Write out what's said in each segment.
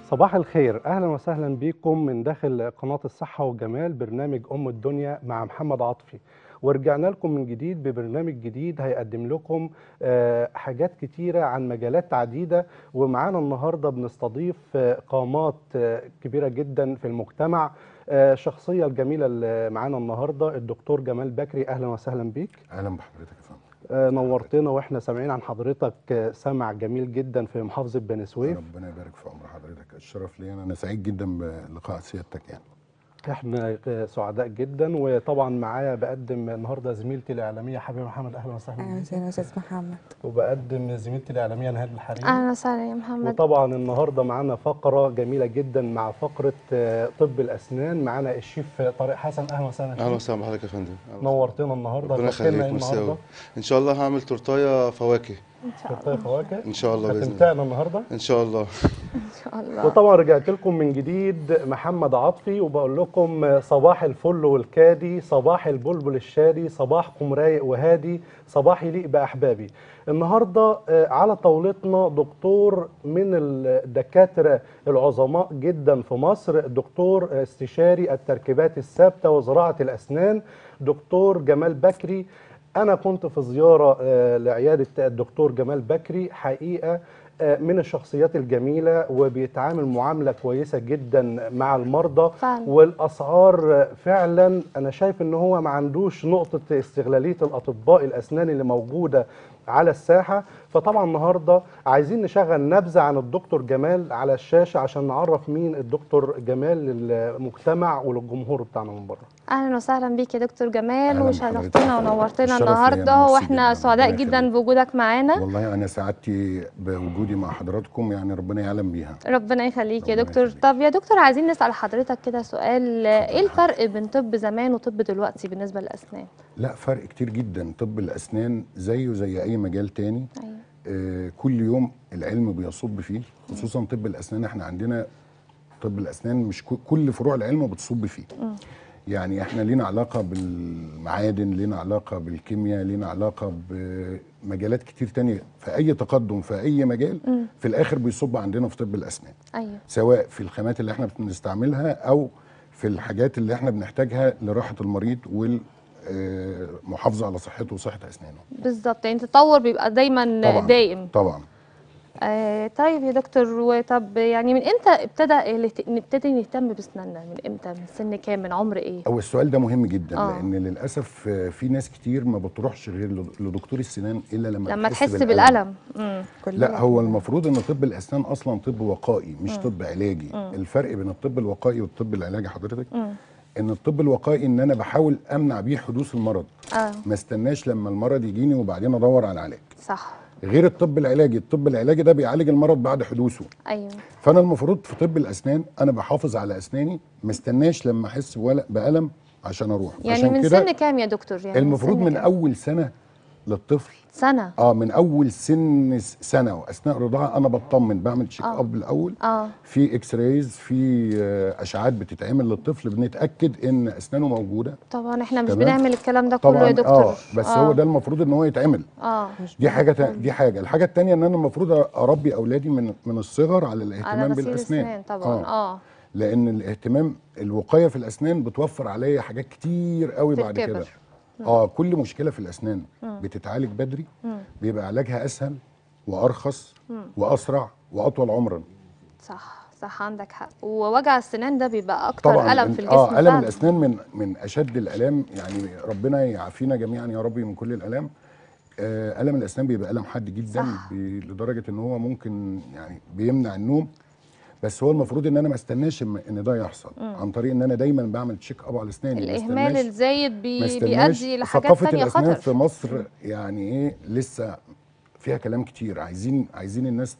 صباح الخير اهلا وسهلا بكم من داخل قناه الصحه والجمال برنامج ام الدنيا مع محمد عاطفي ورجعنا لكم من جديد ببرنامج جديد هيقدم لكم آه، حاجات كتيره عن مجالات عديده ومعانا النهارده بنستضيف آه، قامات آه، كبيره جدا في المجتمع آه، الشخصيه الجميله اللي معانا النهارده الدكتور جمال بكري اهلا وسهلا بيك اهلا بحضرتك يا فندم آه، نورتنا واحنا سامعين عن حضرتك آه، سمع جميل جدا في محافظه بني سويف ربنا يبارك في عمر حضرتك الشرف لي انا سعيد جدا بلقاء سيادتك يعني احنا سعداء جدا وطبعا معايا بقدم النهارده زميلتي الاعلاميه حبيبه محمد اهلا وسهلا اهلا بيك وسهلا يا استاذ محمد وبقدم زميلتي الاعلاميه نهاد الحريري اهلا وسهلا يا محمد وطبعا النهارده معانا فقره جميله جدا مع فقره آه، طب الاسنان معانا الشيف طارق حسن اهلا وسهلا اهلا شيف. وسهلا بحضرتك يا فندم أهلا نورتنا النهارده ربنا هتحكي لنا يخليك إيه ميرسي النهارده أوي. ان شاء الله هعمل تورتايه فواكه ان شاء الله فطاير فواكه ان شاء الله باذن الله هتمتعنا النهارده ان شاء الله ان شاء الله وطبعا رجعت لكم من جديد محمد عاطفي وبقول لكم صباح الفل والكادي صباح البلبل الشادي صباحكم رايق وهادي صباح يليق باحبابي النهارده آه، على طاولتنا دكتور من الدكاتره العظماء جدا في مصر دكتور استشاري التركيبات الثابته وزراعه الاسنان دكتور جمال بكري انا كنت في زياره آه، لعياده الدكتور جمال بكري حقيقه آه، من الشخصيات الجميله وبيتعامل معامله كويسه جدا مع المرضى فعلا. والاسعار آه، فعلا انا شايف ان هو ما عندوش نقطه استغلاليه الاطباء الاسنان اللي موجوده على الساحه فطبعا النهارده عايزين نشغل نبذه عن الدكتور جمال على الشاشه عشان نعرف مين الدكتور جمال للمجتمع وللجمهور بتاعنا من بره اهلا وسهلا بيك يا دكتور جمال أهلاً وشرفتنا بحضرتك. ونورتنا الشرف ليا، النهارده ميرسي واحنا جداً. سعداء ربنا جدا يخليك. بوجودك معانا والله انا سعادتي بوجودي مع حضراتكم يعني ربنا يعلم بيها ربنا يخليك يا ربنا دكتور يخليك. طب يا دكتور عايزين نسال حضرتك كده سؤال ايه الفرق بين طب زمان وطب دلوقتي بالنسبه للاسنان لا فرق كتير جدا طب الاسنان زيه زي اي مجال تاني ايوه آه كل يوم العلم بيصب فيه خصوصا طب الاسنان احنا عندنا طب الاسنان مش كو- كل فروع العلم بتصب فيه يعني احنا لينا علاقه بالمعادن لينا علاقه بالكيمياء لينا علاقه بمجالات كتير تانية في اي تقدم في اي مجال في الاخر بيصب عندنا في طب الاسنان ايوه سواء في الخامات اللي احنا بنستعملها او في الحاجات اللي احنا بنحتاجها لراحه المريض والمحافظه على صحته وصحه اسنانه بالظبط يعني التطور بيبقى دايما طبعا دائم طبعا آه طيب يا دكتور وطب يعني من امتى ابتدى الاهت- نبتدي نهتم باسناننا من امتى من سن كام من عمر ايه هو السؤال ده مهم جدا آه. لان للاسف آه، في ناس كتير ما بتروحش غير لد- لدكتور السنان الا لما, لما تحس بالالم امم كلنا لا هو المفروض ان طب الاسنان اصلا طب وقائي مش طب علاجي الفرق بين الطب الوقائي والطب العلاجي حضرتك ان الطب الوقائي ان انا بحاول امنع بيه حدوث المرض اه ما استناش لما المرض يجيني وبعدين ادور على العلاج صح غير الطب العلاجي الطب العلاجي ده بيعالج المرض بعد حدوثه ايوه فانا المفروض في طب الاسنان انا بحافظ على اسناني ما استناش لما احس ولا بالم عشان اروح يعني عشان من كده سن كام يا دكتور يعني المفروض سن من كام؟ اول سنه للطفل سنه اه من اول سن س- سنه واثناء الرضاعه انا بطمن بعمل تشيك آه. اب الاول اه في اكس رايز في آه، اشعاعات بتتعمل للطفل بنتاكد ان اسنانه موجوده طبعا احنا مش تمام. بنعمل الكلام ده كله طبعا يا دكتور اه بس هو ده المفروض ان هو يتعمل اه دي حاجه تا- دي حاجه الحاجه الثانيه ان انا المفروض اربي اولادي من من الصغر على الاهتمام على غسيل بالاسنان الاسنان طبعا اه, آه. لان الاهتمام الوقايه في الاسنان بتوفر عليا حاجات كتير قوي في بعد الكبر. كده اه كل مشكله في الاسنان بتتعالج بدري بيبقى علاجها اسهل وارخص واسرع واطول عمرا صح صح عندك حق ووجع السنان ده بيبقى اكتر طبعا الم في الجسم اه الم فعلاً. الاسنان من من اشد الالام يعني ربنا يعافينا جميعا يا ربي من كل الالام آه الم الاسنان بيبقى الم حاد جدا صح. بي- لدرجه ان هو ممكن يعني بيمنع النوم بس هو المفروض ان انا ما استناش إن- ان ده يحصل عن طريق ان انا دايما بعمل تشيك اب على اسناني ما الاهمال استناش- الزايد ما بي... استناش بيؤدي لحاجات ثقافه تانية الاسنان خطر في مصر يعني ايه لسه فيها كلام كتير عايزين عايزين الناس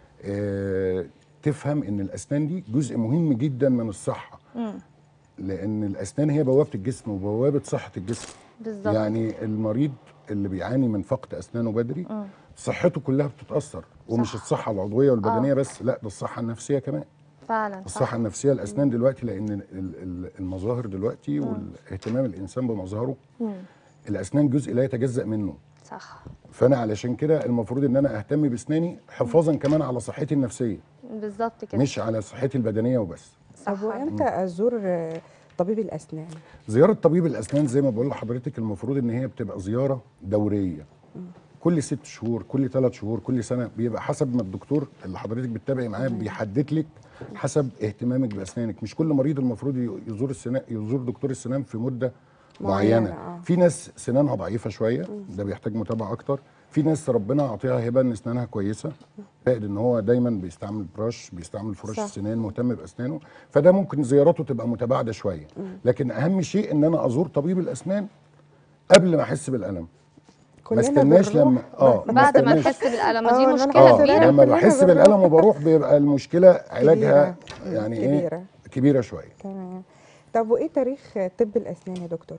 آه تفهم ان الاسنان دي جزء مهم جدا من الصحه لان الاسنان هي بوابه الجسم وبوابه صحه الجسم بالظبط يعني المريض اللي بيعاني من فقد اسنانه بدري صحته كلها بتتاثر ومش صح. الصحه العضويه والبدنيه بس لا ده الصحه النفسيه كمان فعلا صح الصحه النفسيه الاسنان دلوقتي لان ال- ال- المظاهر دلوقتي والاهتمام الانسان بمظهره الاسنان جزء لا يتجزا منه صح فانا علشان كده المفروض ان انا اهتم باسناني حفاظا كمان على صحتي النفسيه بالظبط كده مش على صحتي البدنيه وبس صح طب وامتى ازور آه، طبيب الاسنان زياره طبيب الاسنان زي ما بقول لحضرتك المفروض ان هي بتبقى زياره دوريه كل ست شهور كل ثلاث شهور كل سنه بيبقى حسب ما الدكتور اللي حضرتك بتتابعي معاه بيحدد لك حسب اهتمامك باسنانك مش كل مريض المفروض ي- يزور السنان يزور دكتور السنان في مده معينة، معينه, آه. في ناس سنانها ضعيفه شويه ده بيحتاج متابعه اكتر في ناس ربنا عطيها هبه ان اسنانها كويسه زائد ان هو دايما بيستعمل براش بيستعمل فرش صح. السنان مهتم باسنانه فده ممكن زيارته تبقى متباعده شويه لكن اهم شيء ان انا ازور طبيب الاسنان قبل ما احس بالالم ما كلنا استناش بنروح لما اه بعد ما استناش. تحس بالالم آه، دي أنا مشكله بحس اه كبيره لما كلنا بحس بنروح. بالالم وبروح بيبقى المشكله علاجها كبيرة. يعني ايه كبيرة. كبيره شويه تمام طب وايه تاريخ طب الاسنان يا دكتور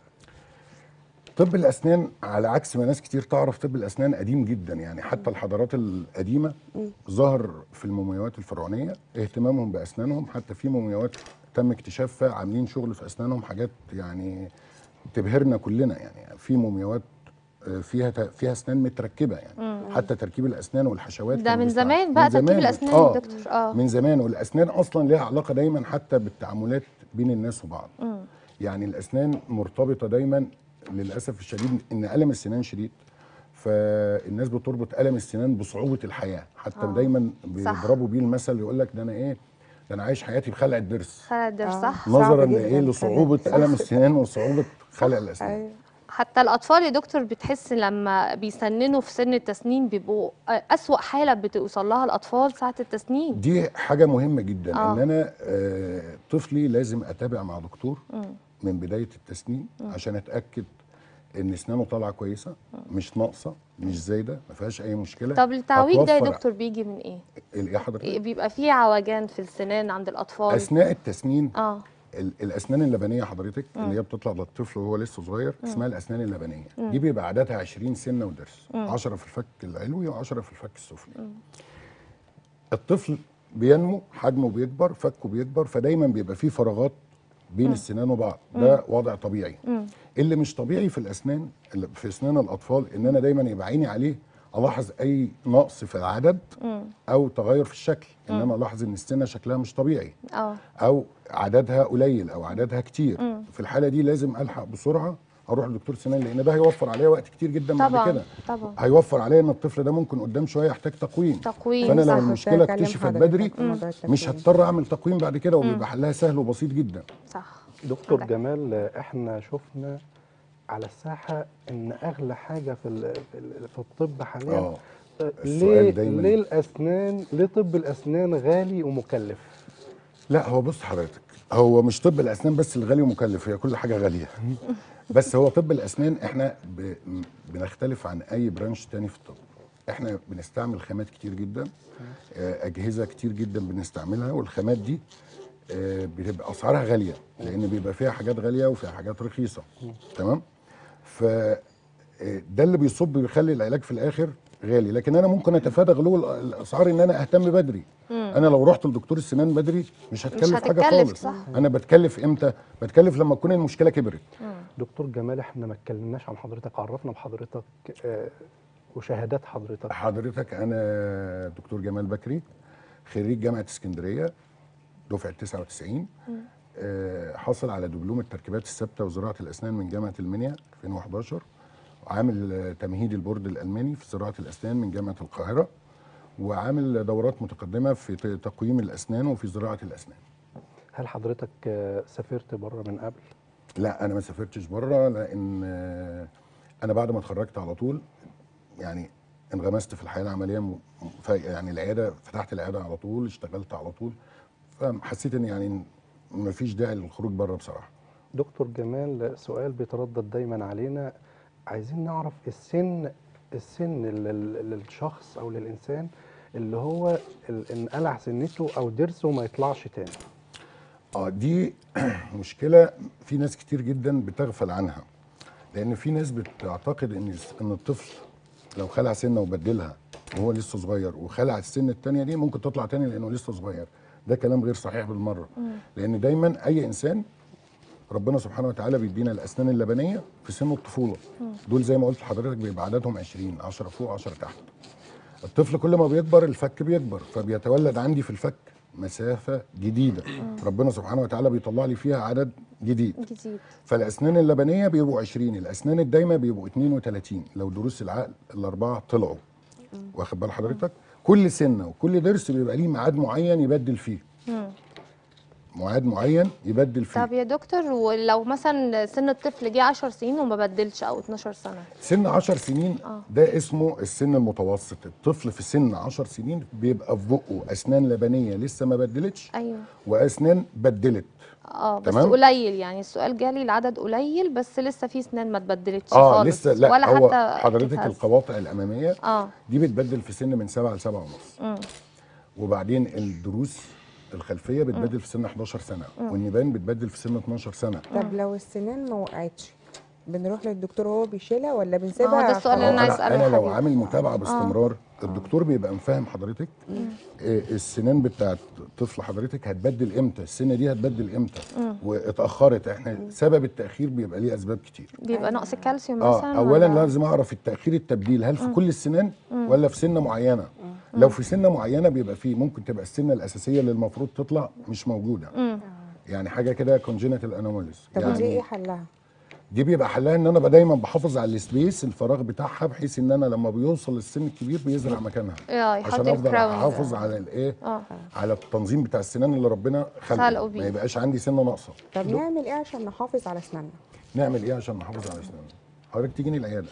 طب الاسنان على عكس ما ناس كتير تعرف طب الاسنان قديم جدا يعني حتى الحضارات القديمه ظهر في المومياوات الفرعونيه اهتمامهم باسنانهم حتى في مومياوات تم اكتشافها عاملين شغل في اسنانهم حاجات يعني تبهرنا كلنا يعني في مومياوات آه، فيها ت- فيها اسنان متركبه يعني حتى تركيب الاسنان والحشوات ده كانوا من بيستعملوا- زمان بقى من تركيب زمان. الاسنان آه يا دكتور اه من زمان والاسنان اصلا ليها علاقه دايما حتى بالتعاملات بين الناس وبعض يعني الاسنان مرتبطه دايما للاسف الشديد ان الم السنان شديد فالناس بتربط الم السنان بصعوبه الحياه حتى آه. دايما صح. بيضربوا بيه المثل يقول لك ده انا ايه ده انا عايش حياتي بخلع الضرس خلع الضرس آه. صح صعب نظرا جداً لايه خلع لصعوبه الضرس. الم السنان وصعوبه خلع الاسنان ايوه حتى الاطفال يا دكتور بتحس لما بيسننوا في سن التسنين بيبقوا اسوأ حاله بتوصل لها الاطفال ساعه التسنين دي حاجه مهمه جدا آه. ان انا آه طفلي لازم اتابع مع دكتور من بدايه التسنين عشان اتاكد ان اسنانه طالعه كويسه مش ناقصه مش زايده ما فيهاش اي مشكله طب التعويج ده يا هتوفر- دكتور بيجي من ايه الايه حضرتك بيبقى فيه عوجان في السنان عند الاطفال اثناء التسنين اه ال- الاسنان اللبنيه حضرتك اللي هي بتطلع للطفل وهو لسه صغير اسمها الاسنان اللبنيه دي بيبقى عددها 20 سنه وضرس 10 في الفك العلوي و10 في الفك السفلي الطفل بينمو حجمه بيكبر فكه بيكبر فدايما بيبقى فيه فراغات بين السنان وبعض ده وضع طبيعي اللي مش طبيعي في الاسنان اللي في اسنان الاطفال ان انا دايما يبقى عيني عليه الاحظ اي نقص في العدد او تغير في الشكل ان انا الاحظ ان السنه شكلها مش طبيعي اه او عددها قليل او عددها كتير في الحاله دي لازم الحق بسرعه اروح لدكتور سنان لان ده هيوفر عليا وقت كتير جدا بعد طبعا كده طبعا هيوفر عليا ان الطفل ده ممكن قدام شويه يحتاج تقويم تقويم فانا صح، لو كنت المشكله هكلم اكتشفت حضرتك بدري في موضوع مش التقويم. هضطر اعمل تقويم بعد كده وبيبقى حلها سهل وبسيط جدا صح دكتور عندك. جمال احنا شفنا على الساحه ان اغلى حاجه في ال- في ال- في الطب حاليا اه ليه السؤال دايماً. ليه الاسنان ليه طب الاسنان غالي ومكلف لا هو بص حضرتك هو مش طب الاسنان بس اللي غالي ومكلف هي كل حاجه غاليه بس هو طب الاسنان احنا ب... م- بنختلف عن اي برانش تاني في الطب احنا بنستعمل خامات كتير جدا آه، اجهزه كتير جدا بنستعملها والخامات دي آه، بتبقى اسعارها غاليه لان بيبقى فيها حاجات غاليه وفيها حاجات رخيصه تمام ف آه، ده اللي بيصب بيخلي العلاج في الاخر غالي لكن انا ممكن اتفادى غلو ال- الاسعار ان انا اهتم بدري انا لو رحت لدكتور السنان بدري مش هتكلف حاجه هتتكلف، خالص صح. انا بتكلف امتى بتكلف لما تكون المشكله كبرت دكتور جمال احنا ما اتكلمناش عن حضرتك عرفنا بحضرتك آه، وشهادات حضرتك حضرتك انا دكتور جمال بكري خريج جامعه اسكندريه دفعه 99 آه، حاصل على دبلوم التركيبات الثابته وزراعه الاسنان من جامعه المنيا 2011 وعامل آه، تمهيدي البورد الالماني في زراعه الاسنان من جامعه القاهره وعامل دورات متقدمه في ت- تقويم الاسنان وفي زراعه الاسنان هل حضرتك آه، سافرت بره من قبل لا انا ما سافرتش بره لان آه، انا بعد ما اتخرجت على طول يعني انغمست في الحياه العمليه م- ف- يعني العياده فتحت العياده على طول اشتغلت على طول فحسيت ان يعني ما فيش داعي للخروج بره بصراحه دكتور جمال سؤال بيتردد دايما علينا عايزين نعرف السن السن لل- للشخص او للانسان اللي هو ال- ان قلع سنته او ضرسه ما يطلعش تاني اه دي مشكله في ناس كتير جدا بتغفل عنها لان في ناس بتعتقد ان الس- ان الطفل لو خلع سنه وبدلها وهو لسه صغير وخلع السن التانية دي ممكن تطلع تاني لانه لسه صغير ده كلام غير صحيح بالمره لان دايما اي انسان ربنا سبحانه وتعالى بيدينا الاسنان اللبنيه في سن الطفوله دول زي ما قلت لحضرتك بيبقى عددهم 20 10 فوق 10 تحت الطفل كل ما بيكبر الفك بيكبر فبيتولد عندي في الفك مسافه جديده ربنا سبحانه وتعالى بيطلع لي فيها عدد جديد جديد فالاسنان اللبنيه بيبقوا 20 الاسنان الدايمه بيبقوا 32 لو ضروس العقل الاربعه طلعوا واخد بال حضرتك كل سنه وكل ضرس بيبقى ليه ميعاد معين يبدل فيه ميعاد معين يبدل فيه طب يا دكتور ولو مثلا سن الطفل جه 10 سنين وما بدلش او 12 سنه سن 10 سنين ده اسمه السن المتوسط الطفل في سن 10 سنين بيبقى في بقه اسنان لبنيه لسه ما بدلتش ايوه واسنان بدلت اه بس تمام؟ قليل يعني السؤال جالي العدد قليل بس لسه في سنان ما اتبدلتش اه خالص لسه لا ولا هو حتى حضرتك تتهز. القواطع الاماميه اه دي بتبدل في سن من 7 ل 7 ونص وبعدين الضروس الخلفيه بتبدل في سن 11 سنه والنيبان بتبدل في سن 12 سنه طب لو السنان ما وقعتش بنروح للدكتور وهو بيشيلها ولا ما بنسيبها هو ده السؤال اللي أنا خلاص؟ عايز أسأله انا لو الحقيقة. عامل متابعه باستمرار الدكتور بيبقى مفهم حضرتك آه، السنان بتاعت طفل حضرتك هتبدل امتى السنه دي هتبدل امتى واتاخرت احنا سبب التاخير بيبقى ليه اسباب كتير بيبقى نقص الكالسيوم اه مثلا اولا ولا- لازم اعرف التاخير التبديل هل في كل السنان ولا في سنه معينه لو في سنه معينه بيبقى فيه ممكن تبقى السنه الاساسيه اللي المفروض تطلع مش موجوده يعني حاجه كده كونجينيتال انوماليز طب ودي ايه يعني حلها؟ دي بيبقى حلها ان انا بقى دايما بحافظ على السبيس الفراغ بتاعها بحيث ان انا لما بيوصل السن الكبير بيزرع مكانها اه يحط عشان افضل الكراون احافظ على الايه اه على التنظيم بتاع السنان اللي ربنا خلقه خلقه بيه. ما يبقاش عندي سنه ناقصه طب نعمل ايه عشان نحافظ على اسناننا؟ نعمل ايه عشان نحافظ على اسناننا حضرتك تيجيني العياده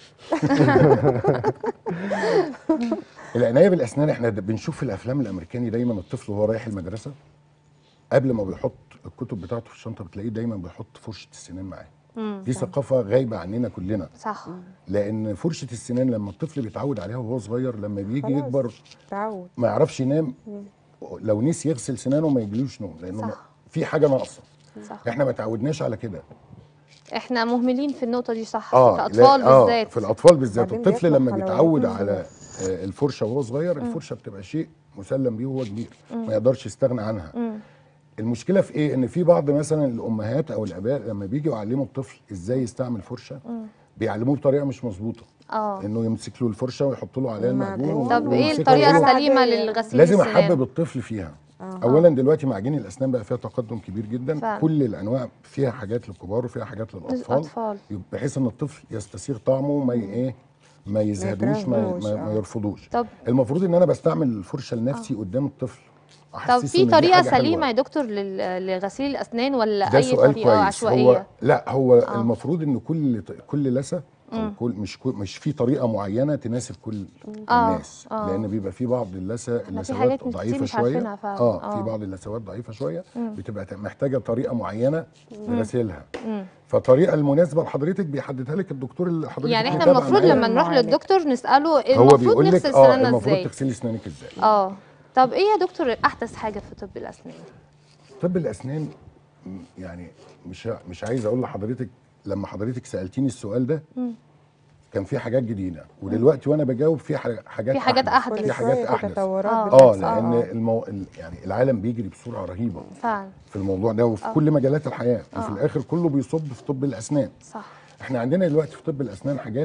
العنايه بالاسنان احنا د- بنشوف في الافلام الامريكاني دايما الطفل وهو رايح المدرسه قبل ما بيحط الكتب بتاعته في الشنطه بتلاقيه دايما بيحط فرشه السنان معاه دي ثقافه غايبه عننا كلنا صح لان فرشه السنان لما الطفل بيتعود عليها وهو صغير لما بيجي خلاص. يكبر تعود ما يعرفش ينام لو نسي يغسل سنانه ما يجيلوش نوم لانه صح. في حاجه ناقصه صح احنا ما تعودناش على كده احنا مهملين في النقطه دي صح اه في الاطفال لا- آه بالذات في الاطفال بالذات بعدين الطفل بيطلع لما حلويات بيتعود من على آه، الفرشه وهو صغير الفرشه بتبقى شيء مسلم بيه وهو كبير ما يقدرش يستغنى عنها المشكله في ايه ان في بعض مثلا الامهات او الاباء لما بيجوا يعلموا الطفل ازاي يستعمل فرشه بيعلموه بطريقه مش مظبوطه اه انه يمسك له الفرشه ويحط له عليها المعجون المعجون. طب ايه ويمسكها الطريقه ويقول له- السليمه عادية. للغسيل لازم السنان؟ احبب الطفل فيها اولا دلوقتي معاجين الاسنان بقى فيها تقدم كبير جدا فعلا. كل الانواع فيها حاجات للكبار وفيها حاجات للاطفال للأطفال. بحيث ان الطفل يستسيغ طعمه ما ي- ايه ما يزهدوش ما, يكرهوش، ما, ما آه. يرفضوش طب- المفروض ان انا بستعمل الفرشه لنفسي قدام الطفل طب أحسسه في إن دي طريقه حاجة حلوة. سليمه يا دكتور لل- لغسيل الاسنان ولا ده اي سؤال طريقه كويس عشوائيه هو لا هو آه. المفروض ان كل كل لثه أو كل مش كل مش في طريقه معينه تناسب كل آه، الناس آه. لان بيبقى في بعض اللثه حاجات اللثوات كتير ضعيفه مش شويه عارفينها فعلا. اه آه. في بعض اللثوات ضعيفه شويه بتبقى محتاجه طريقه معينه لغسيلها فالطريقه المناسبه لحضرتك بيحددها لك الدكتور اللي حضرتك يعني احنا متابعة المفروض معاه. لما نروح معالج. للدكتور نساله هو المفروض بيقول لك نغسل اه سناننا المفروض ازاي تغسلي اسنانك ازاي اه طب ايه يا دكتور احدث حاجه في طب الاسنان طب الاسنان م- يعني مش ه- مش عايز اقول لحضرتك لما حضرتك سالتيني السؤال ده كان في حاجات جديده ودلوقتي وانا بجاوب في ح- حاجات في حاجات أحدث. كل في حاجات شوية في احدث تطورات آه. اه بتحصل. لان المو... ال- يعني العالم بيجري بسرعه رهيبه فعلا في الموضوع ده وفي كل مجالات الحياه وفي الاخر كله بيصب في طب الاسنان صح احنا عندنا دلوقتي في طب الاسنان حاجات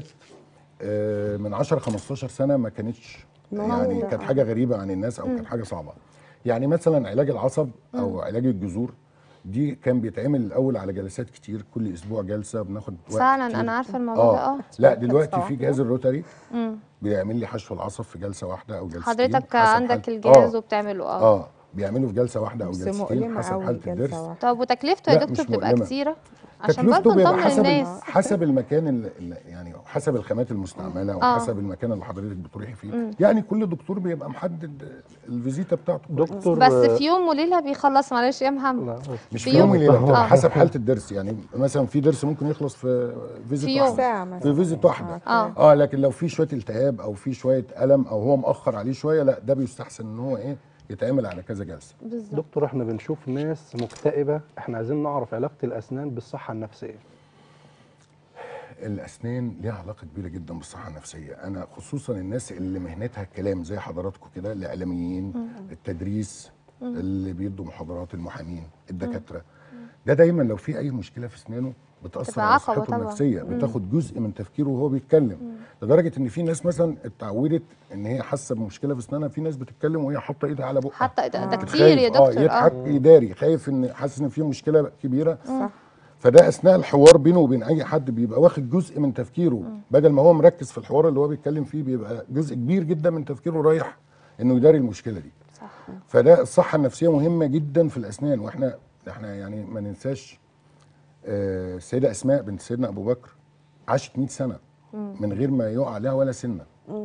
آه، من 10 15 سنه ما كانتش يعني موجودة. كانت حاجه غريبه عن الناس او كانت حاجه صعبه يعني مثلا علاج العصب او علاج الجذور دي كان بيتعمل الاول على جلسات كتير كل اسبوع جلسه بناخد وقت فعلا كتير. انا عارفه الموضوع ده اه لا دلوقتي في جهاز الروتري بيعمل لي حشو العصب في جلسه واحده او جلستين حضرتك حسب عندك حالة- الجهاز آه. وبتعمله اه اه بيعملوا في جلسه واحده او بس جلستين مؤلمة حسب قوي حاله جلسة الضرس واحدة. طب وتكلفته يا لا، دكتور مش بتبقى مؤلمة. كتيره عشان تكلفته برضه بيبقى نطمن حسب الناس حسب المكان اللي اللي- يعني حسب الخامات المستعمله آه. وحسب المكان اللي حضرتك بتروحي فيه يعني كل دكتور بيبقى محدد الفيزيتا بتاعته دكتور بس في يوم وليله بيخلص معلش يا محمد لا، مش في في يوم يوم. وليله بتبقى آه. حسب حاله الضرس يعني مثلا في ضرس ممكن يخلص في فيزيت في يوم. واحده ساعة مثلا في فيزيت واحده آه. اه لكن لو في شويه التهاب او في شويه الم او هو مأخر عليه شويه لا ده بيستحسن ان هو ايه يتعمل على كذا جلسه بالظبط دكتور احنا بنشوف ناس مكتئبة احنا عايزين نعرف علاقة الأسنان بالصحة النفسية الاسنان ليها علاقه كبيره جدا بالصحه النفسيه انا خصوصا الناس اللي مهنتها الكلام زي حضراتكم كده الاعلاميين التدريس اللي بيدوا محاضرات المحامين الدكاتره ده دايما لو في اي مشكله في اسنانه بتاثر تبقى على عقبة صحته طبعاً. النفسيه بتاخد جزء من تفكيره وهو بيتكلم لدرجه ان في ناس مثلا اتعودت ان هي حاسه بمشكله في اسنانها في ناس بتتكلم وهي حاطه ايدها على بقها حتى ده, ده آه. كتير يا خايف، اه دكتور يضحك اه يداري خايف ان حاسس ان في مشكله كبيره صح فده اثناء الحوار بينه وبين اي حد بيبقى واخد جزء من تفكيره بدل ما هو مركز في الحوار اللي هو بيتكلم فيه بيبقى جزء كبير جدا من تفكيره رايح انه يداري المشكله دي صح فده الصحه النفسيه مهمه جدا في الاسنان واحنا احنا يعني ما ننساش آه، السيده اسماء بنت سيدنا ابو بكر عاشت 100 سنه من غير ما يقع عليها ولا سنه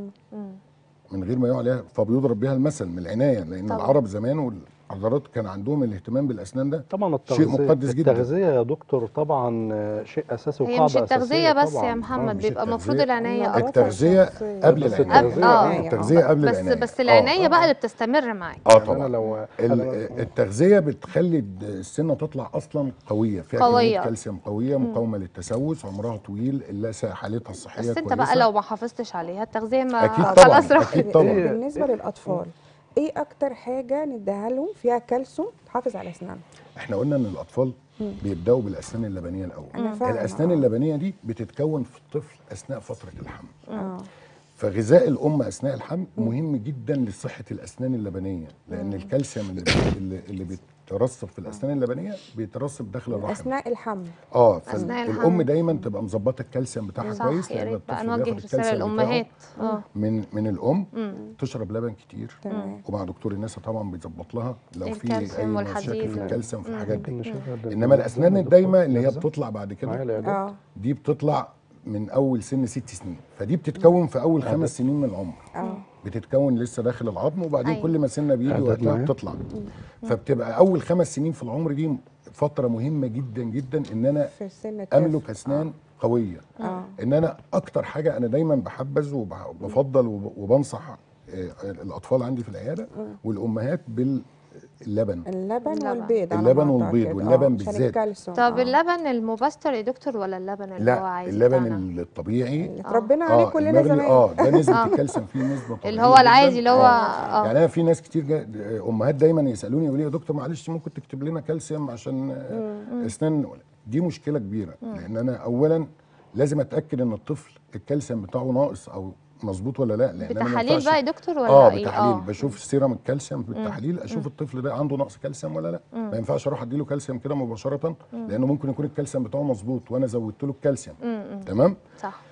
من غير ما يقع عليها فبيضرب بها المثل من العنايه لان طبعاً. العرب زمان والحضارات كان عندهم الاهتمام بالاسنان ده طبعا شيء التغذية مقدس جدا. التغذية يا دكتور طبعا آه، شيء أساسي هي وقاعدة مش التغذية أساسية بس طبعا يا محمد مش بيبقى المفروض التغذية. العناية النظافة أكتر التغذيه الشخصية. قبل بس العنايه التغذية آه. التغذيه قبل بس العنايه بس العناية آه. بقى اللي بتستمر معاك اه يعني طبعا أنا لو ال- أنا- التغذيه بتخلي الد- السنه تطلع اصلا قويه فيها قوية. كميه كالسيوم قويه مقاومه للتسوس عمرها طويل اللثه حالتها الصحيه بس انت كويسه بقى لو ما حافظتش عليها التغذية ما أكيد خلاص طبعاً، راحت أكيد طبعاً. بالنسبه للاطفال ايه اكتر حاجه نديها لهم فيها كالسيوم تحافظ على اسنانهم احنا قلنا ان الاطفال بيبداوا بالاسنان اللبنيه الاول أنا فاهمة، الاسنان آه. اللبنيه دي بتتكون في الطفل اثناء فتره الحمل اه فغذاء الام اثناء الحمل مهم جدا لصحه الاسنان اللبنيه لان الكالسيوم اللي بي- اللي, اللي بيترسب في الاسنان اللبنيه بيترسب داخل الرحم اثناء الحمل اه أثناء فالام الحمل. دايما تبقى مظبطه الكالسيوم بتاعها صح كويس يا لان ريت بقى الطفل نوجه بياخد رسالة الكالسيوم للأمهات بتاعه اه من من الام تشرب لبن كتير تمام ومع دكتور النساء طبعا بيظبط لها لو في اي الكالسيوم مشاكل والحديد. في الكالسيوم في الحاجات دي ممكن نشغل انما الاسنان الدكتور الدايمه اللي هي نفسها بتطلع بعد معايا كده العلاج. اه دي بتطلع من اول سن ست سنين فدي بتتكون في اول خمس سنين من العمر اه بتتكون لسه داخل العظم وبعدين أيوة. كل ما سنه بيجي إعداد وقتها معايا. بتطلع فبتبقى اول خمس سنين في العمر دي فتره مهمه جدا جدا ان انا في السن الطفل. املك اسنان قويه اه ان انا اكتر حاجه انا دايما بحبذ وبفضل وب- وبنصح آه، الاطفال عندي في العياده والامهات باللبن اللبن اللبن. والبيض على اللبن ما والبيض، أعتقد. واللبن آه، عشان بالذات. الكالسيوم طب آه. اللبن المبستر يا دكتور ولا اللبن اللي هو لا عايز اللبن بتاعنا؟ الطبيعي اللي اتربينا عليه اه كلنا المغلي زمان اه ده نسبه الكالسيوم فيه نسبه طبيعيه اللي هو جداً. العادي اللي هو آه. اه يعني انا في ناس كتير جا... امهات دايما يسالوني يقولوا لي يا دكتور معلش ممكن تكتب لنا كالسيوم عشان آه، اسنان دي مشكله كبيره لان انا اولا لازم اتاكد ان الطفل الكالسيوم بتاعه ناقص او مظبوط ولا لا لان أنا ما بتحاليل ينفعش- بقى يا دكتور ولا اه ايه؟ بتحليل بشوف سيرم الكالسيوم بالتحليل اشوف الطفل ده عنده نقص كالسيوم ولا لا ما ينفعش اروح اديله كالسيوم كده مباشره لانه ممكن يكون الكالسيوم بتاعه مظبوط وانا زودت له الكالسيوم تمام صح